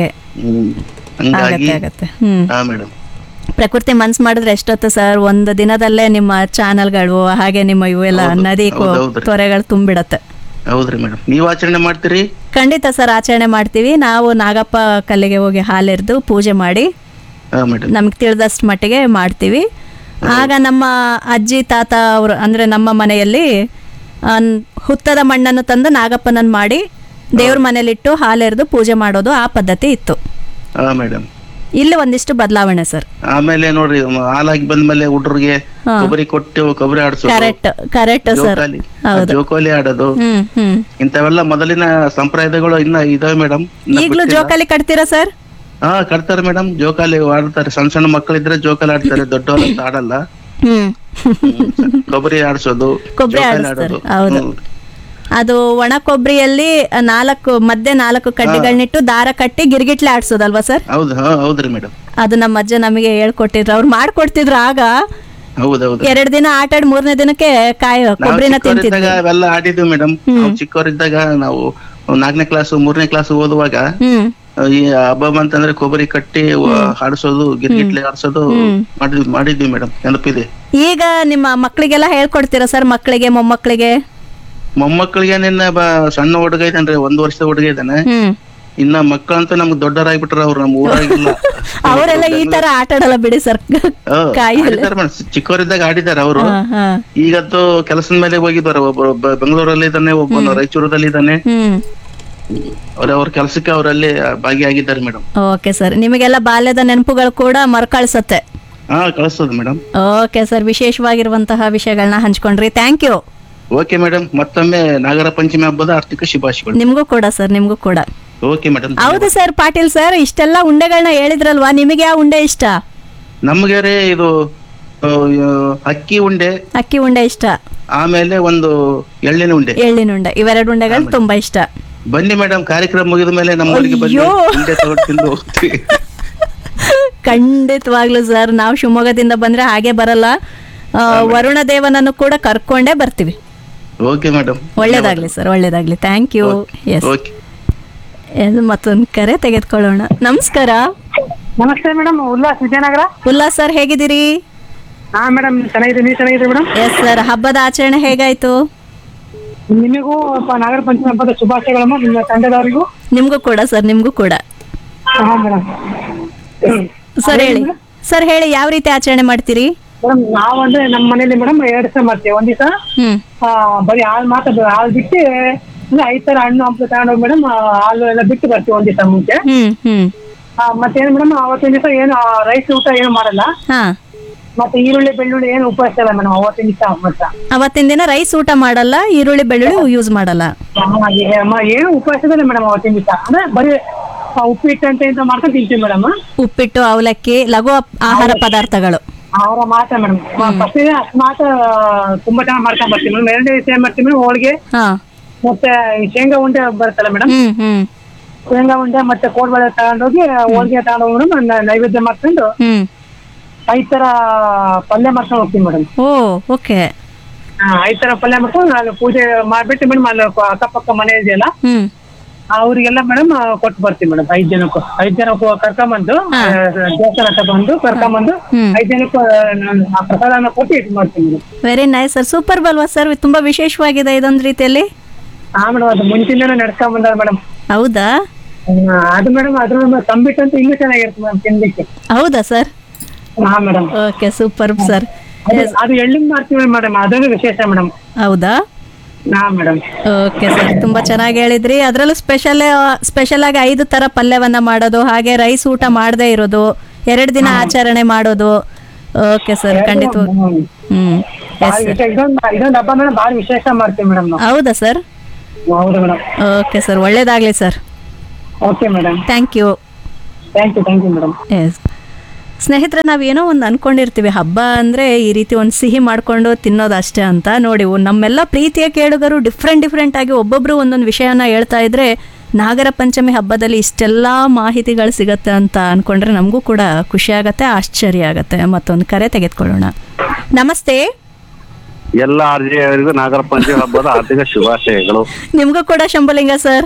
ಹಂಗಾಗಿ ಆಗತ್ತೆ ಆಗತ್ತೆ ಹ್ಮ್ ಹಾ ಮೇಡಮ್ ಪ್ರಕೃತಿ ಮನ್ಸ್ ಮಾಡಿದ್ರೆ ಎಷ್ಟೊತ್ತು ಸರ್ ಒಂದು ದಿನದಲ್ಲೇ ನಿಮ್ಮ ಚಾನಲ್ಗಳು ಹಾಗೆ ನಿಮ್ಮ ಇವೆಲ್ಲ ಹೌದು, ನದಿ ಕೊ- ಹೌದು, ಹೌದ್ರಿ. ತೊರೆಗಳು ತುಂಬಿಡತ್ತೆ ಹೌದ್ರಿ ಮೇಡಮ್ ನೀವ್ ಆಚರಣೆ ಮಾಡ್ತೀರಿ ಖಂಡಿತ ಸರ್ ಆಚರಣೆ ಮಾಡ್ತೀವಿ ನಾವು ನಾಗಪ್ಪ ಕಲ್ಲಿಗೆ ಹೋಗಿ ಹಾಲೆರೆದು ಪೂಜೆ ಮಾಡಿ ಹಾ ಮೇಡಮ್ ನಮ್ಗೆ ತಿಳಿದಷ್ಟು ಮಟ್ಟಿಗೆ ಮಾಡ್ತೀವಿ ಆಗ ನಮ್ಮ ಅಜ್ಜಿ ತಾತ ಅವರು ಅಂದರೆ ನಮ್ಮ ಮನೆಯಲ್ಲಿ ಆ, ನ್- ಹುತ್ತದ ಮಣ್ಣನ್ನು ತಂದು ನಾಗಪ್ಪನನ್ನು ಮಾಡಿ ದೇವ್ರ ಮನೇಲಿಟ್ಟು ಹಾಲೆರೆದು ಪೂಜೆ ಮಾಡೋದು ಆ ಪದ್ಧತಿ ಇತ್ತು ಹಾ ಮೇಡಮ್ ಇಲ್ಲಿ ಒಂದಿಷ್ಟು ಬದಲಾವಣೆ ಸರ್ ಆಮೇಲೆ ನೋಡ್ರಿ ಮ- ಹಾಲಾಗಿ ಬಂದ್ಮೇಲೆ ಹುಡ್ರಿಗೆ ಹಾ. ಕೊಬ್ಬರಿ ಕೊಟ್ಟು ಕೊಬ್ಬರಿ ಆಡ್ಸೋದು ಕರೆಕ್ಟ್ ಕರೆಕ್ಟ್ ಸರ್ ಜೋಕಾಲಿ ಹೌದು ಜೋಕಾಲಿ ಆಡೋದು ಹ್ಮ್ ಹ್ಮ್ ಇಂಥವೆಲ್ಲ ಮೊದಲಿನ ಸಂಪ್ರದಾಯಗಳು ಇನ್ನ ಇದಾವೆ ಮೇಡಮ್ ಈಗಲೂ ಜೋಕಾಲಿ ಕಟ್ತೀರಾ ಸರ್ ಹಾ ಕಟ್ತಾರೆ ಮೇಡಮ್ ಜೋಕಾಲಿ ಆಡ್ತಾರೆ ಸಣ್ಣ ಸಣ್ಣ ಮಕ್ಕಳಿದ್ರೆ ಜೋಕಾಲಿ ಆಡ್ತಾರೆ ದೊಡ್ಡವರಂತ ಆಡಲ್ಲ ಹ್ಮ್ ಕೊಬ್ಬರಿ ಆಡ್ಸೋದು ಕೊಬ್ಬರಿ ಜೋಕಾಲಿ ಆಡಿಸ್ತಾರೆ ಆಡೋದು ಹೌದು ಹ್ಮ್. ಅದು ಒಣ ಕೊಬ್ಬರಿಯಲ್ಲಿ ನಾಲ್ಕು ಮಧ್ಯೆ ನಾಲ್ಕು ಕಡ್ಡಿಗಳನ್ನಿಟ್ಟು ದಾರ ಕಟ್ಟಿ ಗಿರ್ಗಿಟ್ಲೆ ಆಡ್ಸೋದಲ್ವಾ ಸರ್ ಹೌದು ಹಾ ಹೌದ್ರಿ ಮೇಡಮ್ ಅದು ನಮ್ಮ ಅಜ್ಜ ನಮಗೆ ಹೇಳ್ಕೊಟ್ಟಿದ್ರು ಅವ್ರು ಮಾಡ್ಕೊಡ್ತಿದ್ರು ಆಗ ಹೌದೌದು ಎರಡ್ ದಿನ ಆಟ ಆಡಿ ಮೂರನೇ ದಿನಕ್ಕೆ ಕಾಯಿ ನಾವು ಕೊಬ್ಬರಿನ ಚಿಕ್ಕವರಿದ್ದಾಗ ತಿಂತಿದ್ವಿ ಅವೆಲ್ಲ ಆಡಿದ್ವಿ ಮೇಡಮ್ ನಾವು ಚಿಕ್ಕವರಿದ್ದಾಗ ನಾವು ನಾಲ್ಕನೇ ಕ್ಲಾಸ್ ಮೂರನೇ ಕ್ಲಾಸ್ ಓದುವಾಗ ಹ್ಮ್ ಆ, ಈ ಹಬ್ಬ ಬಂತಂದ್ರೆ ಕೊಬ್ಬರಿ ಕಟ್ಟಿ ವ- ಹಾಡಿಸೋದು ಗಿರ್ಗಿಟ್ಲೆ ಆಡ್ಸೋದು ಹ್ಮ್. ಮಾಡಿದ್ವಿ ಮಾಡಿದ್ವಿ ಮೇಡಮ್ ನೆನಪಿದೆ ಈಗ ನಿಮ್ಮ ಮಕ್ಕಳಿಗೆಲ್ಲ ಹೇಳ್ಕೊಡ್ತೀರಾ ಸರ್ ಮಕ್ಕಳಿಗೆ ಮೊಮ್ಮಕ್ಕಳಿಗೆ ಮೊಮ್ಮಕ್ಕಳಿಗೆ ನಿನ್ನ ಬ ಸಣ್ಣ ಹುಡುಗ ಇದ್ದಾನ್ರಿ ಒಂದ್ ವರ್ಷದ ಹುಡುಗ ಇದ್ದಾನೆ ಹ್ಮ್ ಇನ್ನ ಮಕ್ಕಳಂತೂ ನಮ್ಗೆ ದೊಡ್ಡವರಾಗ್ಬಿಟ್ರ ಅವ್ರು ನಮ್ಮ ಊರಾಗಿಲ್ಲ ಅವರೆಲ್ಲ ಈ ತರ ಆಟ ಆಡಲ್ಲ ಬಿಡಿ ಸರ್ ಕಾಯಿಲೆ ಆಡಿದಾರೆ ಮೇಡಮ್ ಚಿಕ್ಕವರಿದ್ದಾಗ ಆಡಿದಾರೆ ಅವರು ಹಾ, ಹಾ. ಈಗಂತೂ ಕೆಲಸದ ಮೇಲೆ ಹೋಗಿದ್ದಾರೆ ಒಬ್ಬ ಬೆಂಗಳೂರಲ್ಲಿ ಇದ್ದಾನೆ ಒಬ್ಬನು ರಾಯಚೂರದಲ್ಲಿ ಇದ್ದಾನೆ ಹ್ಮ್ ಅವ್ರ ಅವ್ರ ಕೆಲಸಕ್ಕೆ ಅವರಲ್ಲಿ ಭಾಗಿಯಾಗಿದ್ದಾರೆ ಮೇಡಮ್ ಓಕೆ ಸರ್ ನಿಮಗೆಲ್ಲ ಬಾಲ್ಯದ ನೆನಪುಗಳು ಕೂಡ ಮರುಕಳಿಸತ್ತೆ ಹಾ ಕಳಿಸ್ತದೆ ಮೇಡಮ್ ಓಕೆ ಸರ್ ವಿಶೇಷವಾಗಿರುವಂತಹ ವಿಷಯಗಳನ್ನ ಹಂಚ್ಕೊಂಡ್ರಿ ಥ್ಯಾಂಕ್ ಯು ಓಕೆ ಮೇಡಮ್ ಮತ್ತೊಮ್ಮೆ ನಾಗರ ಪಂಚಮಿ ಹಬ್ಬದ ಆರ್ಥಿಕ ಶುಭಾಶಯಗಳು ನಿಮ್ಗೂ ಕೂಡ ಸರ್ ನಿಮ್ಗೂ ಕೂಡ ಓಕೆ ಮೇಡಮ್ ಹೌದು ಸರ್ ಪಾಟೀಲ್ ಸರ್ ಇಷ್ಟೆಲ್ಲ ಉಂಡೆಗಳನ್ನ ಹೇಳಿದ್ರಲ್ವಾ ನಿಮಗೆ ಯಾವ ಉಂಡೆ ಇಷ್ಟ ನಮ್ಗೆ ರೀ ಇದು ಆ, ಅಕ್ಕಿ ಉಂಡೆ ಅಕ್ಕಿ ಉಂಡೆ ಇಷ್ಟ ಆಮೇಲೆ ಒಂದು ಎಳ್ಳಿನ ಉಂಡೆ ಎಳ್ಳಿನ ಉಂಡೆ ಇವೆರಡು ಉಂಡೆಗಳು ತುಂಬಾ ಇಷ್ಟ ಬನ್ನಿ ಮೇಡಮ್ ಕಾರ್ಯಕ್ರಮ ಮುಗಿದ ಮೇಲೆ ನಮ್ಮೂರಿಗೆ ಬನ್ನಿ ಅಯ್ಯೋ. ಉಂಡೆ ತಗೊಂಡು ತಿಂದು ಹೋಗ್ತೀವಿ ಖಂಡಿತವಾಗ್ಲೂ ಸರ್ ನಾವು ಶಿವಮೊಗ್ಗದಿಂದ ಬಂದ್ರೆ ಹಾಗೆ ಬರಲ್ಲ ಆ, ವರುಣ ದೇವನನ್ನು ಕೂಡ ಕರ್ಕೊಂಡೇ ಬರ್ತೀವಿ ಓಕೆ ಮೇಡಮ್ ಒಳ್ಳೇದಾಗ್ಲಿ ಸರ್ ಒಳ್ಳೇದಾಗ್ಲಿ ಥ್ಯಾಂಕ್ ಯು ಎಸ್ ಓಕೆ ಮತ್ತೊಂದು ಕರೆ ತೆಗೆದುಕೊಳ್ಳೋಣ ನಮಸ್ಕಾರ ನಮಸ್ತೆ ಮೇಡಮ್ ಉಲ್ಲಾಸ್ ವಿಜಯನಗರ ಉಲ್ಲಾಸ್ ಸರ್ ಹೇಗಿದ್ದೀರಿ ಹಾ ಮೇಡಮ್ ಚೆನ್ನಾಗಿದೆ ನೀವು ಚೆನ್ನಾಗಿದ್ದೀರಿ ಮೇಡಮ್ ಎಸ್ ಸರ್ ಹಬ್ಬದ ಆಚರಣೆ ಹೇಗಾಯ್ತು ನಿಮಗೂ ಪ- ನಾಗರ ಪಂಚಮಿ ಹಬ್ಬದ ಶುಭಾಶಯಗಳಮ್ಮ ನಿಮ್ಮ ತಂಡದವರಿಗೂ ನಿಮ್ಗೂ ಕೂಡ ಸರ್ ನಿಮ್ಗೂ ಕೂಡ ಹಾ ಮೇಡಮ್ ಸರ್ ಹೇಳಿ ಸರ್ ಹೇಳಿ ಯಾವ ರೀತಿ ಆಚರಣೆ ಮಾಡ್ತೀರಿ ಮೇಡಮ್ ನಾವು ಅಂದ್ರೆ ನಮ್ಮ ಮನೇಲಿ ಮೇಡಮ್ ಎರಡು ದಿವಸ ಮಾಡ್ತೀವಿ ಒಂದ್ ದಿವಸ ಹ್ಮ್ ಬರೀ ಹಾಲು ಮಾತ್ರ ಹಾಲು ಬಿಟ್ಟು ಇನ್ನು ಐದ್ ತರ ಹಣ್ಣು ಹಂಪಲು ತಗೊಂಡೋಗಿ ಮೇಡಮ್ ಹಾಲು ಎಲ್ಲ ಬಿಟ್ಟು ಬರ್ತೀವಿ ಒಂದ್ ದಿವಸ ಮುಂಚೆ ಹ್ಮ್ ಹ್ಮ್ ಆ, ಮತ್ತೇನು ಮೇಡಮ್ ಅವತ್ತಿನ ದಿವಸ ಏನು ರೈಸ್ ಊಟ ಏನು ಮಾಡಲ್ಲ ಹಾ ಮತ್ತೆ ಈರುಳ್ಳಿ ಬೆಳ್ಳುಳ್ಳಿ ಏನು ಉಪವಾಸ ಇಲ್ಲ ಮೇಡಮ್ ಅವತ್ತಿನ ದಿವಸ ಮಾತ್ರ ಅವತ್ತಿನ ದಿನ ರೈಸ್ ಊಟ ಮಾಡಲ್ಲ ಈರುಳ್ಳಿ ಬೆಳ್ಳುಳ್ಳಿ ಯೂಸ್ ಮಾಡಲ್ಲ ಆ, ಏ- ಅಮ್ಮ, ಏನು ಉಪವಾಸ ಇಲ್ಲ ಮೇಡಮ್ ಅವತ್ತಿನ ದಿವಸ ಅಂದ್ರೆ ಬರೀ ಆ, ಉಪ್ಪಿಟ್ಟು ಅಂತ ಇಂತ ಮಾಡ್ಕೊಂಡು ತಿಂತೀವಿ ಮೇಡಮ್ ಉಪ್ಪಿಟ್ಟು ಅವಲಕ್ಕಿ ಲಘು ಅಪ್- ಆಹಾರ ಪದಾರ್ಥಗಳು ಅವರ ಮಾತ್ರ ಮೇಡಮ್ ಫಸ್ಟ್ ಅಷ್ಟು ಮಾತ್ರ ತುಂಬಾ ಚೆನ್ನಾಗಿ ಮಾಡ್ಕೊಂಡ್ ಬರ್ತೀವಿ ಮೇಡಮ್ ಎರಡನೇ ದಿವಸ ಏನ್ ಮಾಡ್ತೀವಿ ಮೇಡಮ್ ಹೋಳಿಗೆ ಹಾ ಮತ್ತೆ ಈ ಶೇಂಗಾ ಉಂಡೆ ಬರುತ್ತಲ್ಲ ಮೇಡಮ್ ಹ್ಮ್ ಹ್ಮ್ ಶೇಂಗಾ ಉಂಡೆ ಮತ್ತೆ ಕೋಡ್ಬಳೆ ತಗೊಂಡೋಗಿ ಹೋಳಿಗೆ ತಗೊಂಡೋಗಿ ಮೇಡಮ್ ನೈವೇದ್ಯ ಮಾಡ್ಕೊಂಡು ಹ್ಮ್ ಐದ್ ತರ ಪಲ್ಯ ಮಾಡ್ಕೊಂಡು ಹೋಗ್ತೀವಿ ಮೇಡಮ್ ಓ ಓಕೆ ಐದ್ ತರ ಪಲ್ಯ ಮಾಡ್ಕೊಂಡು ಅಲ್ಲಿ ಪೂಜೆ ಮಾಡ್ಬಿಟ್ಟು ಮೇಡಮ್ ಅಲ್ಲಿ ಕ- ಅಕ್ಕಪಕ್ಕ ಮನೆ ಇದೆಯಲ್ಲ ಹ್ಮ್ ಅವ್ರಿಗೆಲ್ಲ ಮೇಡಮ್ ಕೊಟ್ಟು ಬರ್ತೀವಿ ಮೇಡಮ್ ಐದ್ ಜನಕ್ಕೂ ಐದ್ ಜನ ಕರ್ಕೊಂಬಂದು ಆ, ದೇವಸ್ಥಾನ ಹತ್ರ ಬಂದು ಕರ್ಕೊಂಬಂದು ಐದ್ ಜನಕ್ಕೂ ಆ ಪ್ರಸಾದನ ಕೊಟ್ಟು ಇದು ಮಾಡ್ತೀವಿ madam very nice sir super ಬಲ್ವಾ ಸರ್ ತುಂಬಾ ವಿಶೇಷವಾಗಿದೆ ಇದೊಂದು ರೀತಿಯಲ್ಲಿ ಹಾ ಮೇಡಮ್ ಅದು ಮುಂಚಿಂದನೇ ನಡ್ಸ್ಕೊಂಡ್ ಬಂದಾರ ಮೇಡಮ್ ಹೌದಾ ಅದು ಮೇಡಮ್ ಅದ್ರ ತಂಬಿಟ್ಟು ಅಂತ ಇನ್ನೂ ಚೆನ್ನಾಗಿರುತ್ತೆ ಮೇಡಮ್ ತಿನ್ಲಿಕ್ಕೆ ಹೌದಾ ಸರ್ ಹಾ ಮೇಡಮ್ ಓಕೆ ಸೂಪರ್ ಸರ್ ಅದು ಎಳ್ಳಿನ ಮಾಡ್ತೀವಿ ಮೇಡಮ್ ಅದನ್ನು ವಿಶೇಷ ಮೇಡಮ್ ಹೌದಾ ಹಾ ಮೇಡಮ್ ಓಕೆ ಸರ್ ತುಂಬಾ ಚೆನ್ನಾಗಿ ಹೇಳಿದ್ರಿ ಅದರಲ್ಲೂ ಸ್ಪೆಷಲ್ ಸ್ಪೆಷಲ್ ಆಗಿ ಐದು ತರ ಪಲ್ಯವನ್ನ ಮಾಡೋದು ಹಾಗೆ ರೈಸ್ ಊಟ ಮಾಡದೇ ಇರೋದು ಎರಡು ದಿನ ಆಚರಣೆ ಮಾಡೋದು ಓಕೆ ಸರ್ ಖಂಡಿತ ಹ್ಮ್ ಎಸ್ ಸರ್ ಇದೊಂದು ಇದೊಂದು ಹಬ್ಬ ಮೇಡಮ್ ಭಾಳ ವಿಶೇಷ ಮಾಡ್ತೀವಿ ಮೇಡಮ್ ನಾವು ಹೌದಾ ಸರ್ ಹೌದು ಮೇಡಮ್ ಓಕೆ ಸರ್ ಒಳ್ಳೇದಾಗ್ಲಿ sir okay madam thank you thank you thank you madam yes ಸ್ನೇಹಿತರೆ ನಾವೇನೋ ಒಂದು ಅನ್ಕೊಂಡಿರ್ತೀವಿ ಹಬ್ಬ ಅಂದರೆ ಈ ರೀತಿ ಒಂದು ಸಿಹಿ ಮಾಡಿಕೊಂಡು ತಿನ್ನೋದು ಅಷ್ಟೇ ಅಂತ ನೋಡಿ ಒ- ನಮ್ಮೆಲ್ಲ ಪ್ರೀತಿಯ ಕೇಳುಗರು ಡಿಫ್ರೆಂಟ್ ಡಿಫ್ರೆಂಟ್ ಆಗಿ ಒಬ್ಬೊಬ್ರು ಒಂದೊಂದು ವಿಷಯನ ಹೇಳ್ತಾ ಇದ್ರೆ ನಾಗರ ಪಂಚಮಿ ಹಬ್ಬದಲ್ಲಿ ಇಷ್ಟೆಲ್ಲ ಮಾಹಿತಿಗಳು ಸಿಗತ್ತೆ ಅಂತ ಅನ್ಕೊಂಡ್ರೆ ನಮಗೂ ಕೂಡ ಖುಷಿ ಆಗತ್ತೆ ಆಶ್ಚರ್ಯ ಆಗತ್ತೆ ಮತ್ತೊಂದು ಕರೆ ತೆಗೆದುಕೊಳ್ಳೋಣ ನಮಸ್ತೆ ಎಲ್ಲ ಆರ್ಜೆಯವರಿಗೂ ನಾಗರ ಪಂಚಮಿ ಹಬ್ಬದ ಆರ್ಥಿಕ ಶುಭಾಶಯಗಳು ನಿಮಗೂ ಕೂಡ ಶಂಭುಲಿಂಗ ಸರ್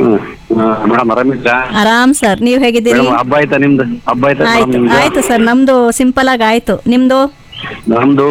ಮೇಡಮ್ ಆರಾಮಿದ್ರಾ ಆರಾಮ್ ಸರ್ ನೀವು ಹೇಗಿದ್ದೀರಿ ಮೇಡಮ್ ಹಬ್ಬ ಆಯ್ತಾ ನಿಮ್ದು ಹಬ್ಬ ಆಯ್ತಾ ಮೇಡಮ್ ಆಯ್ತು ನಿಮ್ದು ಆಯ್ತು ಸರ್ ನಮ್ದು ಸಿಂಪಲ್ ಆಗಿ ಆಯ್ತು ನಿಮ್ದು ನಮ್ದು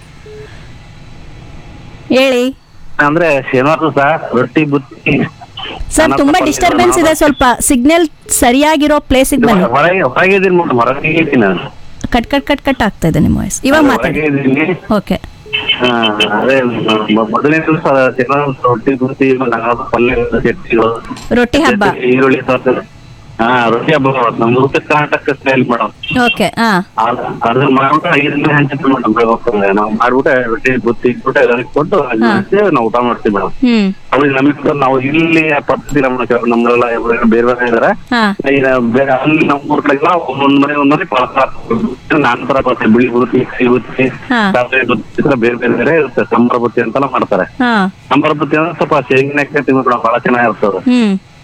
ಹೇಳಿ ಅಂದ್ರೆ ಶನಿವಾರ ದಿವಸ ರೊಟ್ಟಿ ಬುತ್ತಿ ಸರ್ ಅನ್ನ ತುಂಬಾ ಚಪಾತಿ ಡಿಸ್ಟರ್ಬೆನ್ಸ್ ಇದೆ ಸ್ವಲ್ಪ ಸಿಗ್ನಲ್ ಸರಿಯಾಗಿರೋ ಪ್ಲೇಸಿಗೆ ಬನ್ನಿ ಹೊರಗೆ ಹೊರಗಿದ್ದೀನಿ ಮೇಡಮ್ ಹೊರಗೆ ಇದ್ದೀನಿ ನಾನು ಕಟ್ ಕಟ್ ಕಟ್ ಕಟ್ ಆಗ್ತಾ ಇದೆ ನಿಮ್ಮ ವಾಯ್ಸ್ ಇವಾಗ ಮಾತಾಡಿ ಹೊರಗೆ ಇದ್ದೀನಿ ಓಕೆ ಹಾ, ಅದೇ ಮ- ಮೊದಲನೇ ದಿವಸ ಶನಿವಾರ ದಿವ್ಸ ರೊಟ್ಟಿ ಬುತ್ತಿ ನಾಲ್ಕು ಪಲ್ಯ ಚಟ್ನಿಗಳು ರೊಟ್ಟಿ ಹಬ್ಬ ಈರುಳ್ಳಿ ಸಾರು ಹಾ ರೊಟ್ಟಿ ಹಬ್ಬ ಇವತ್ತು ನಮ್ಮ ಉತ್ತರ ಕರ್ನಾಟಕ ಸ್ಟೈಲ್ ಮೇಡಮ್ ಓಕೆ ಹಾ ಅದನ್ನ ಮಾಡ್ಬಿಟ್ಟು ಐದು ದಿನ ಹಂಚಿತ್ತು ಮೇಡಮ್ ಬೆಳಗ್ಗೆ ನಾವು ಮಾಡ್ಬಿಟ್ಟು ರೊಟ್ಟಿ ಬುತ್ತಿ ಇಟ್ಬಿಟ್ಟು ಎಲ್ಲರಿಗೆ ಕೊಟ್ಟು ಅದ್ನ ಹಂಚಿ ನಾವು ಊಟ ಮಾಡ್ತೀವಿ ಮೇಡಮ್ ಹ್ಮ್ ಅವ್ರಿಗೆ ನಮಗೆ ಕೂಡ ನಾವು ಇಲ್ಲಿ ಪದ್ಧತಿ ನಮ್ಮ ನಮ್ಮಲ್ಲ ಬೇರೆ ಬೇರೆ ಇದಾರೆ ಹಾ ಈಗ ಬೇರೆ ಅಲ್ಲಿ ನಮ್ಮ ಊರ್ ಕಡೆಗೆಲ್ಲ ಒಂದೊಂದ್ ಮನೆ ಒಂದ್ ಮನೆ ಪಳಕ ನಾನ್ ತರ ಬರುತ್ತೆ ಬಿಳಿ ಬುತ್ತಿ ಕೈ ಬುತ್ತಿ ಹಾ. ಸಾಸಿವೆ ಬುತ್ತಿ ಈ ತರ ಬೇರೆ ಬೇರೆ ಬೇರೆ ಇರುತ್ತೆ ಸಂಬರ ಬುತ್ತಿ ಅಂತೆಲ್ಲ ಮಾಡ್ತಾರೆ ಹಾ ಸಂಬರ ಬುತ್ತಿ ಅಂದ್ರೆ ಸ್ವಲ್ಪ ಶೇಂಗಿನ ತಿಂಗಳು ಬಹಳ ಚೆನ್ನಾಗಿರ್ತದೆ ಹ್ಮ್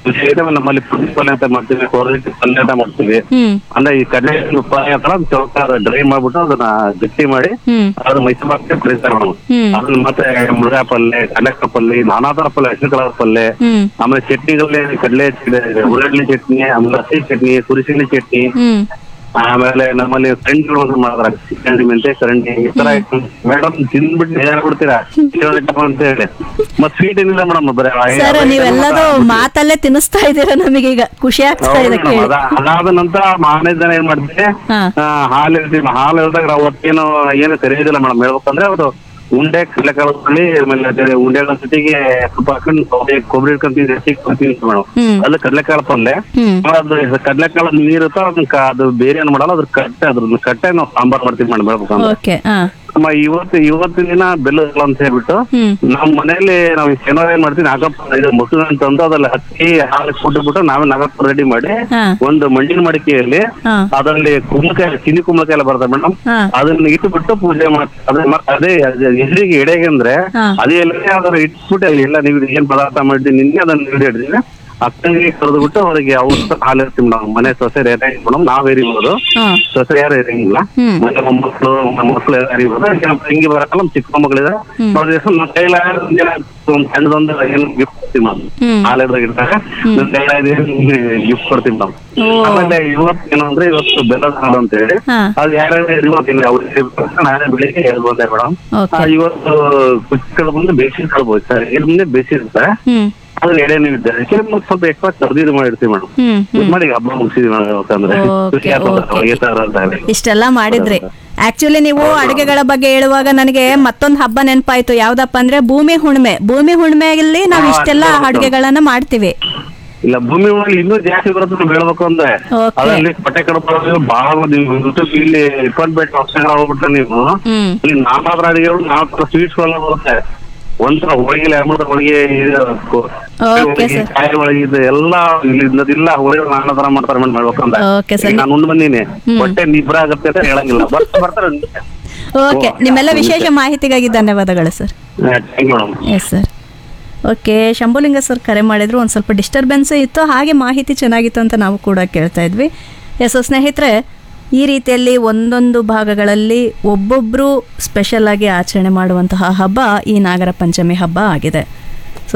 ಖುಷಿ ಆಗಿದೆ ನಮ್ಮಲ್ಲಿ ಪುಡಿ ಪಲ್ಯ ಅಂತ ಮಾಡ್ತೀವಿ ಕೋರೈಟಿ ಪಲ್ಯ ಅಂತ ಮಾಡ್ತೀವಿ ಹ್ಮ್ ಅಂದ್ರೆ ಈ ಕಡಲೆ ಪಲ್ಯ ತರ ಚೌಕ ಡ್ರೈ ಮಾಡ್ಬಿಟ್ಟು ಅದನ್ನ ಗಟ್ಟಿ ಮಾಡಿ ಹ್ಮ್ ಅದನ್ನ ಮೈಸೂರು ಬಾಕ್ಗೆ ಕಳಿಸ್ತಾರೆ ಮೇಡಮ್ ಹ್ಮ್. ಅದನ್ನ ಮತ್ತೆ ಮುರುಘಾ ಪಲ್ಯ ಕಡಲೆಕಾಯಿ ಪಲ್ಯ ನಾನಾ ತರ ಪಲ್ಯ ಹಸಿರು ಕಲರ್ ಪಲ್ಯ ಹ್ಮ್ ಆಮೇಲೆ ಚಟ್ನಿಗಳಲ್ಲಿ ಕಡಲೆ ಉಳ್ಳಾಗಡ್ಡಿ ಚಟ್ನಿ ಆಮೇಲೆ ಹಸಿ ಚಟ್ನಿ ಕುರಿಸಿನ ಚಟ್ನಿ ಹ್ಮ್ ಆಮೇಲೆ ನಮ್ಮಲ್ಲಿ ಫ್ರೆಂಡ್ಗಳು ಒಂದು ಮಾಡ್ತಾರೆ ಚಿಕನ್ ಮೆಂತೆ ಕರಂಡಿ ಈ ತರ ಮೇಡಮ್ ತಿಂದ್ಬಿಟ್ಟು ನೇರಾಗ್ಬಿಡ್ತೀರಾ ಇಷ್ಟೊಂದಿಟ್ಟಪ್ಪ ಅಂತ ಹೇಳಿ ಮತ್ ಸ್ವೀಟ್ ಏನಿಲ್ಲ ಮೇಡಮ್ ಬರೀ ಸರ್ ನೀವೆಲ್ಲದೂ ಮಾತಲ್ಲೇ ತಿನ್ನಿಸ್ತಾ ಇದ್ದೀರಾ ನಮಗೀಗ ಖುಷಿ ಆಗ್ತಾ ಇದೆ ಹೌದು ಕೇಳಿ madam. ಅದ- ಅದಾದ ನಂತರ ಮಾರನೇ ದಿನ ಏನ್ ಮಾಡ್ತೀವಿ ಆ, ಹಾಲು ಇರ್ತೀವಿ ಹಾಲು ಇಲ್ದಾಗ ಅವತ್ತೇನು ಏನು ಕರೆಯೋದಿಲ್ಲ ಮೇಡಮ್ ಹೇಳ್ಬೇಕಂದ್ರೆ ಅದು ಉಂಡೆ ಕಡಲೆಕಾಳಲ್ಲಿ ಆಮೇಲೆ ಅದೇ ಉಂಡೆಗಳ ಜೊತೆಗೆ ಸ್ವಲ್ಪ ಹಾಕೊಂಡು ಸೌದೆ ಕೊಬ್ಬರಿ ಇಟ್ಕೊಂತೀನಿ ಜಾಸ್ತಿ ಕೊಡ್ತೀನಿ ಮೇಡಮ್ ಹ್ಮ್. ಅದು ಕಡಲೆಕಾಳು ಪಲ್ಯ ಹ್ಮ್. ಅದು ಕಡಲೆಕಾಳು ನೀರುತ್ತೋ ಅದನ್ನ ಕ- ಅದು ಬೇರೆ ಏನು ಮಾಡಲ್ಲ ಅದ್ರ ಕಟ್ಟೆ ಅದ್ರ ಕಟ್ಟೆ ನಾವು ಸಾಂಬಾರ್ ಮಾಡ್ತೀವಿ ಮೇಡಮ್ ಹೇಳ್ಬೇಕಂದ್ರೆ ಓಕೆ ಹಾ ಅಮ್ಮ ಇವತ್ತು ಇವತ್ತಿನ ದಿನ ಬೆಲ್ಲ ಇಲ್ಲ ಅಂತ ಹೇಳ್ಬಿಟ್ಟು ಹ್ಮ್ ನಮ್ಮ ಮನೆಯಲ್ಲಿ ನಾವು ಶನಿವಾರ ಏನ್ ಮಾಡ್ತೀವಿ ನಾಗಪ್ಪ ಇದು ಮೊಸರು ಅಂತಂದು ಅದ್ರಲ್ಲಿ ಹಕ್ಕಿ ಹಾಲು ಕೊಟ್ಬಿಟ್ಟು ನಾವೇ ನಾಗಪ್ಪ ರೆಡಿ ಮಾಡಿ ಹಾ. ಒಂದು ಮಣ್ಣಿನ ಮಡಿಕೆಯಲ್ಲಿ ಹಾ. ಅದರಲ್ಲಿ ಕುಂಬಳಕಾಯಿ ಚಿನಿ ಕುಂಬಳಕಾಯಿ ಎಲ್ಲ ಬರ್ತದೆ ಮೇಡಮ್ ಹಾ. ಅದನ್ನ ಇಟ್ಬಿಟ್ಟು ಪೂಜೆ ಮಾಡ್ತೀವಿ ಅದೇ ಮ- ಅದೇ ಎದುರಿಗೆ ಎಡೆಗೆ ಅಂದ್ರೆ ಹಾ. ಅದೇ ಎಲ್ಲ ಅದನ್ನ ಇಟ್ಬಿಟ್ಟು ಅಲ್ಲಿ ಎಲ್ಲ ನೀವು ಏನ್ ಪದಾರ್ಥ ಮಾಡಿದ್ವಿ ನಿನ್ನೆ ಅದನ್ನ ಹಿಡಿದು ಹಿಡಿದಿವಿ ಅಕ್ಕನಿಗೆ ಕರೆದ್ಬಿಟ್ಟು ಅವರಿಗೆ ಅವ್ರ ಹಾಲು ಇರ್ತೀವಿ ನಾವು ಮನೆ ಸೊಸೆ ಏರಿಯಾಗಿ ಮೇಡಮ್ ನಾವ್ ಏರಿಬೋದು ಹಾ ಸೊಸೆ ಯಾರು ಇರಂಗಿಲ್ಲ ಹ್ಮ್. ಮನೆ ಮೊಮ್ಮಕ್ಕಳು ಮೊಮ್ಮಕ್ಕಳು ಯಾರಿರ್ಬೋದು ಹಿಂಗೆ ಬರಕಲ್ಲ ನಮ್ಮ ಚಿಕ್ಕ ಮಕ್ಕಳಿದೆ ಅವ್ರ ಹೆಸರು ನಮ್ಮ ಕೈಲ ಒಂದು ಸಣ್ಣದೊಂದು ಏನು ಗಿಫ್ಟ್ ಕೊಡ್ತೀವಿ ನಾವು ಹ್ಮ್. ಹಾಲಿಡ್ದಾಗ ಇರ್ತಾರೆ ನನ್ನ ಕೈಲ ಗಿಫ್ಟ್ ಕೊಡ್ತೀವಿ ನಾವು ಓ. ಆಮೇಲೆ ಇವತ್ತು ಏನಂದ್ರೆ ಇವತ್ತು ಬೆಲ್ಲದ ಹಾಲು ಅಂತ ಹೇಳಿ ಹಾ. ಅದು ಯಾರ್ಯಾರು ಇವತ್ತಿಲ್ಲ ಅವ್ರಿಗೆ ನಾಳೆ ಬೆಳಿಗ್ಗೆ ಹೇಳ್ ಬಂದೆ ಮೇಡಮ್ Okay. ಇವತ್ತು ಕುಚ್ಕಳ ಬಂದು ಬೇಸಿಗೆ ಕಳ್ಬೋದು ಸರ್ ಇಲ್ಲಿ ಮುಂದೆ ಬೇಸಿರುತ್ತೆ ಹ್ಮ್ ಅದ್ರ ಎಡೆ ನೀವು ಇದ್ದಾರೆ ಮತ್ತೆ ಸ್ವಲ್ಪ ಎಕ್ಸ್ಟ್ರಾ ತರ್ದಿದ್ದು ಮಾಡಿರ್ತೀವಿ ಮೇಡಮ್ ಹ್ಮ್ ಇದು ಮಾಡಿ ಹಬ್ಬ ಮುಗಿಸಿದ್ವಿ ಮೇಡಮ್ ಯಾಕಂದ್ರೆ Okay, ಖುಷಿ ಆಗ್ತದೆ okay. ಅವಾಗೆ ಸರ್ ಅಂತ ಹೇಳಿ ಇಷ್ಟೆಲ್ಲ ಮಾಡಿದ್ರಿ ಆಕ್ಚುಲಿ ನೀವು ಅಡುಗೆಗಳ ಬಗ್ಗೆ ಹೇಳುವಾಗ ನನಗೆ ಮತ್ತೊಂದು ಹಬ್ಬ ನೆನಪಾಯ್ತು ಯಾವ್ದಪ್ಪ ಅಂದ್ರೆ ಭೂಮಿ ಹುಣ್ಣಿಮೆ ಭೂಮಿ ಹುಣ್ಣಿಮೆಯಲ್ಲಿ ನಾವು ಹಾ, ಇಷ್ಟೆಲ್ಲ ಹೌದು. ಅಡುಗೆಗಳನ್ನ ಮಾಡ್ತೀವಿ ಇಲ್ಲ ಭೂಮಿ ಒಳಗೆ ಇನ್ನೂ ಜಾಸ್ತಿ ಬರುತ್ತೆ ನಾವು ಹೇಳ್ಬೇಕು ಅಂದ್ರೆ Okay. ಅದ್ರಲ್ಲಿ ಪಟ್ಟೆ ಕಡಪ ಬಹಳ ನೀವು ಯೂಟ್ಯೂಬ್ ಇಲ್ಲಿ ಇಪ್ಪತ್ಬೇಟ್ ವರ್ಷಗಳ ಹೋಗ್ಬಿಟ್ರೆ ನೀವು ಹ್ಮ್ ಇಲ್ಲಿ ನಾನಾದ್ರ ಅಡಿಗೆಗಳು ನಾಲ್ಕು ತರ ಸ್ವೀಟ್ಸ್ ಎಲ್ಲ ಬರುತ್ತೆ ಒಂಥರ ಹೋಳಿಗೆ ಅಮೃತ ಹೋಳಿಗೆ ಇದು ಕೊ- Okay, ಹೋಳಿಗೆ, sir. ಕಾಯಿ ಒಳಗೆ ಇದು ಎಲ್ಲ ಇಲ್ಲಿ ಇನ್ನದಿಲ್ಲ ಹೋಳಿಗೆ ನಾನಾ ತರ ಮಾಡ್ತಾರೆ ಮೇಡಮ್ ಹೇಳ್ಬೇಕಂದ್ರೆ Okay, sir. ಈಗ ನಾನು ಉಂಡ್ ಬಂದೀನಿ ಹ್ಮ್. ಹೊಟ್ಟೆ ನಿಬ್ರ ಆಗತ್ತೆ ಅಂತ ಹೇಳಂಗಿಲ್ಲ ಬರ್ತಾ ಬರ್ತಾರೆ ಓಕೆ ನಿಮ್ಮೆಲ್ಲ ವಿಶೇಷ ಮಾಹಿತಿಗಾಗಿ ಧನ್ಯವಾದಗಳು sir thank you madam yes sir okay Shambhulinga sir ಕರೆ ಮಾಡಿದ್ರು ಒಂದು ಸ್ವಲ್ಪ ಡಿಸ್ಟರ್ಬೆನ್ಸ್ ಇತ್ತು ಹಾಗೆ ಮಾಹಿತಿ ಚೆನ್ನಾಗಿತ್ತು ಅಂತ ನಾವು ಕೂಡ ಕೇಳ್ತಾ ಇದ್ವಿ ಎಸ್ ಸ್ನೇಹಿತರೆ ಈ ರೀತಿಯಲ್ಲಿ ಒಂದೊಂದು ಭಾಗಗಳಲ್ಲಿ ಒಬ್ಬೊಬ್ಬರು ಸ್ಪೆಷಲ್ ಆಗಿ ಆಚರಣೆ ಮಾಡುವಂತಹ ಹಬ್ಬ ಈ ನಾಗರ ಪಂಚಮಿ ಹಬ್ಬ ಆಗಿದೆ ಸೊ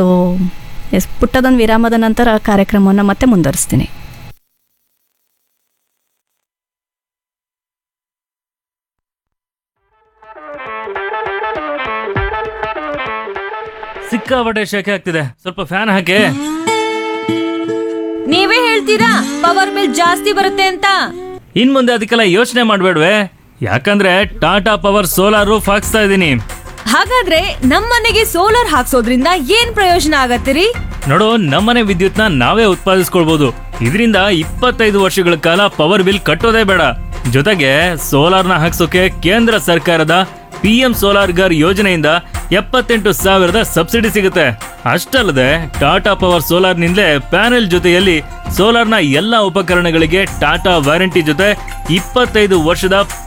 ಎಸ್ ಪುಟ್ಟದೊಂದು ವಿರಾಮದ ನಂತರ ಕಾರ್ಯಕ್ರಮವನ್ನು ಮತ್ತೆ ಮುಂದುವರಿಸ್ತೀನಿ ಸಿಕ್ಕಾಪಟ್ಟೆ ಶೆಕೆ ಆಗ್ತಿದೆ ಸ್ವಲ್ಪ ಫ್ಯಾನ್ ಹಾಕಿ ನೀವೇ ಹೇಳ್ತೀರಾ ಪವರ್ ಬಿಲ್ ಜಾಸ್ತಿ ಬರುತ್ತೆ ಅಂತ ಇನ್ ಮುಂದೆ ಅದಕ್ಕೆಲ್ಲ ಯೋಚನೆ ಮಾಡ್ಬೇಡ್ವೆ ಯಾಕಂದ್ರೆ ಟಾಟಾ ಪವರ್ ಸೋಲಾರ್ ರೂಫ್ ಹಾಕ್ಸ್ತಾ ಇದ್ದೀನಿ ಹಾಗಾದ್ರೆ ನಮ್ಮನೆಗೆ ಸೋಲಾರ್ ಹಾಕ್ಸೋದ್ರಿಂದ ಏನ್ ಪ್ರಯೋಜನ ಆಗತ್ತಿರಿ ನೋಡು ನಮ್ಮನೆ ವಿದ್ಯುತ್ನ ನಾವೇ ಉತ್ಪಾದಿಸ್ಕೊಳ್ಬಹುದು ಇದರಿಂದ ಇಪ್ಪತ್ತೈದು ವರ್ಷಗಳ ಕಾಲ ಪವರ್ ಬಿಲ್ ಕಟ್ಟೋದೇ ಬೇಡ ಜೊತೆಗೆ ಸೋಲಾರ್ನ ಹಾಕ್ಸೋಕೆ ಕೇಂದ್ರ ಸರ್ಕಾರದ ಪಿ ಎಂ ಸೋಲಾರ್ ಗರ್ ಯೋಜನೆಯಿಂದ ಎಪ್ಪತ್ತೆಂಟು ಸಾವಿರದ ಸಬ್ಸಿಡಿ ಸಿಗುತ್ತೆ ಅಷ್ಟಲ್ಲದೆ ಟಾಟಾ ಪವರ್ ಸೋಲಾರ್ನಿಂದಲೇ ಪ್ಯಾನೆಲ್ ಜೊತೆಯಲ್ಲಿ ಸೋಲಾರ್ನ ಎಲ್ಲಾ ಉಪಕರಣಗಳಿಗೆ ಟಾಟಾ ವಾರಂಟಿ ಜೊತೆ ಇಪ್ಪತ್ತೈದು ವರ್ಷದ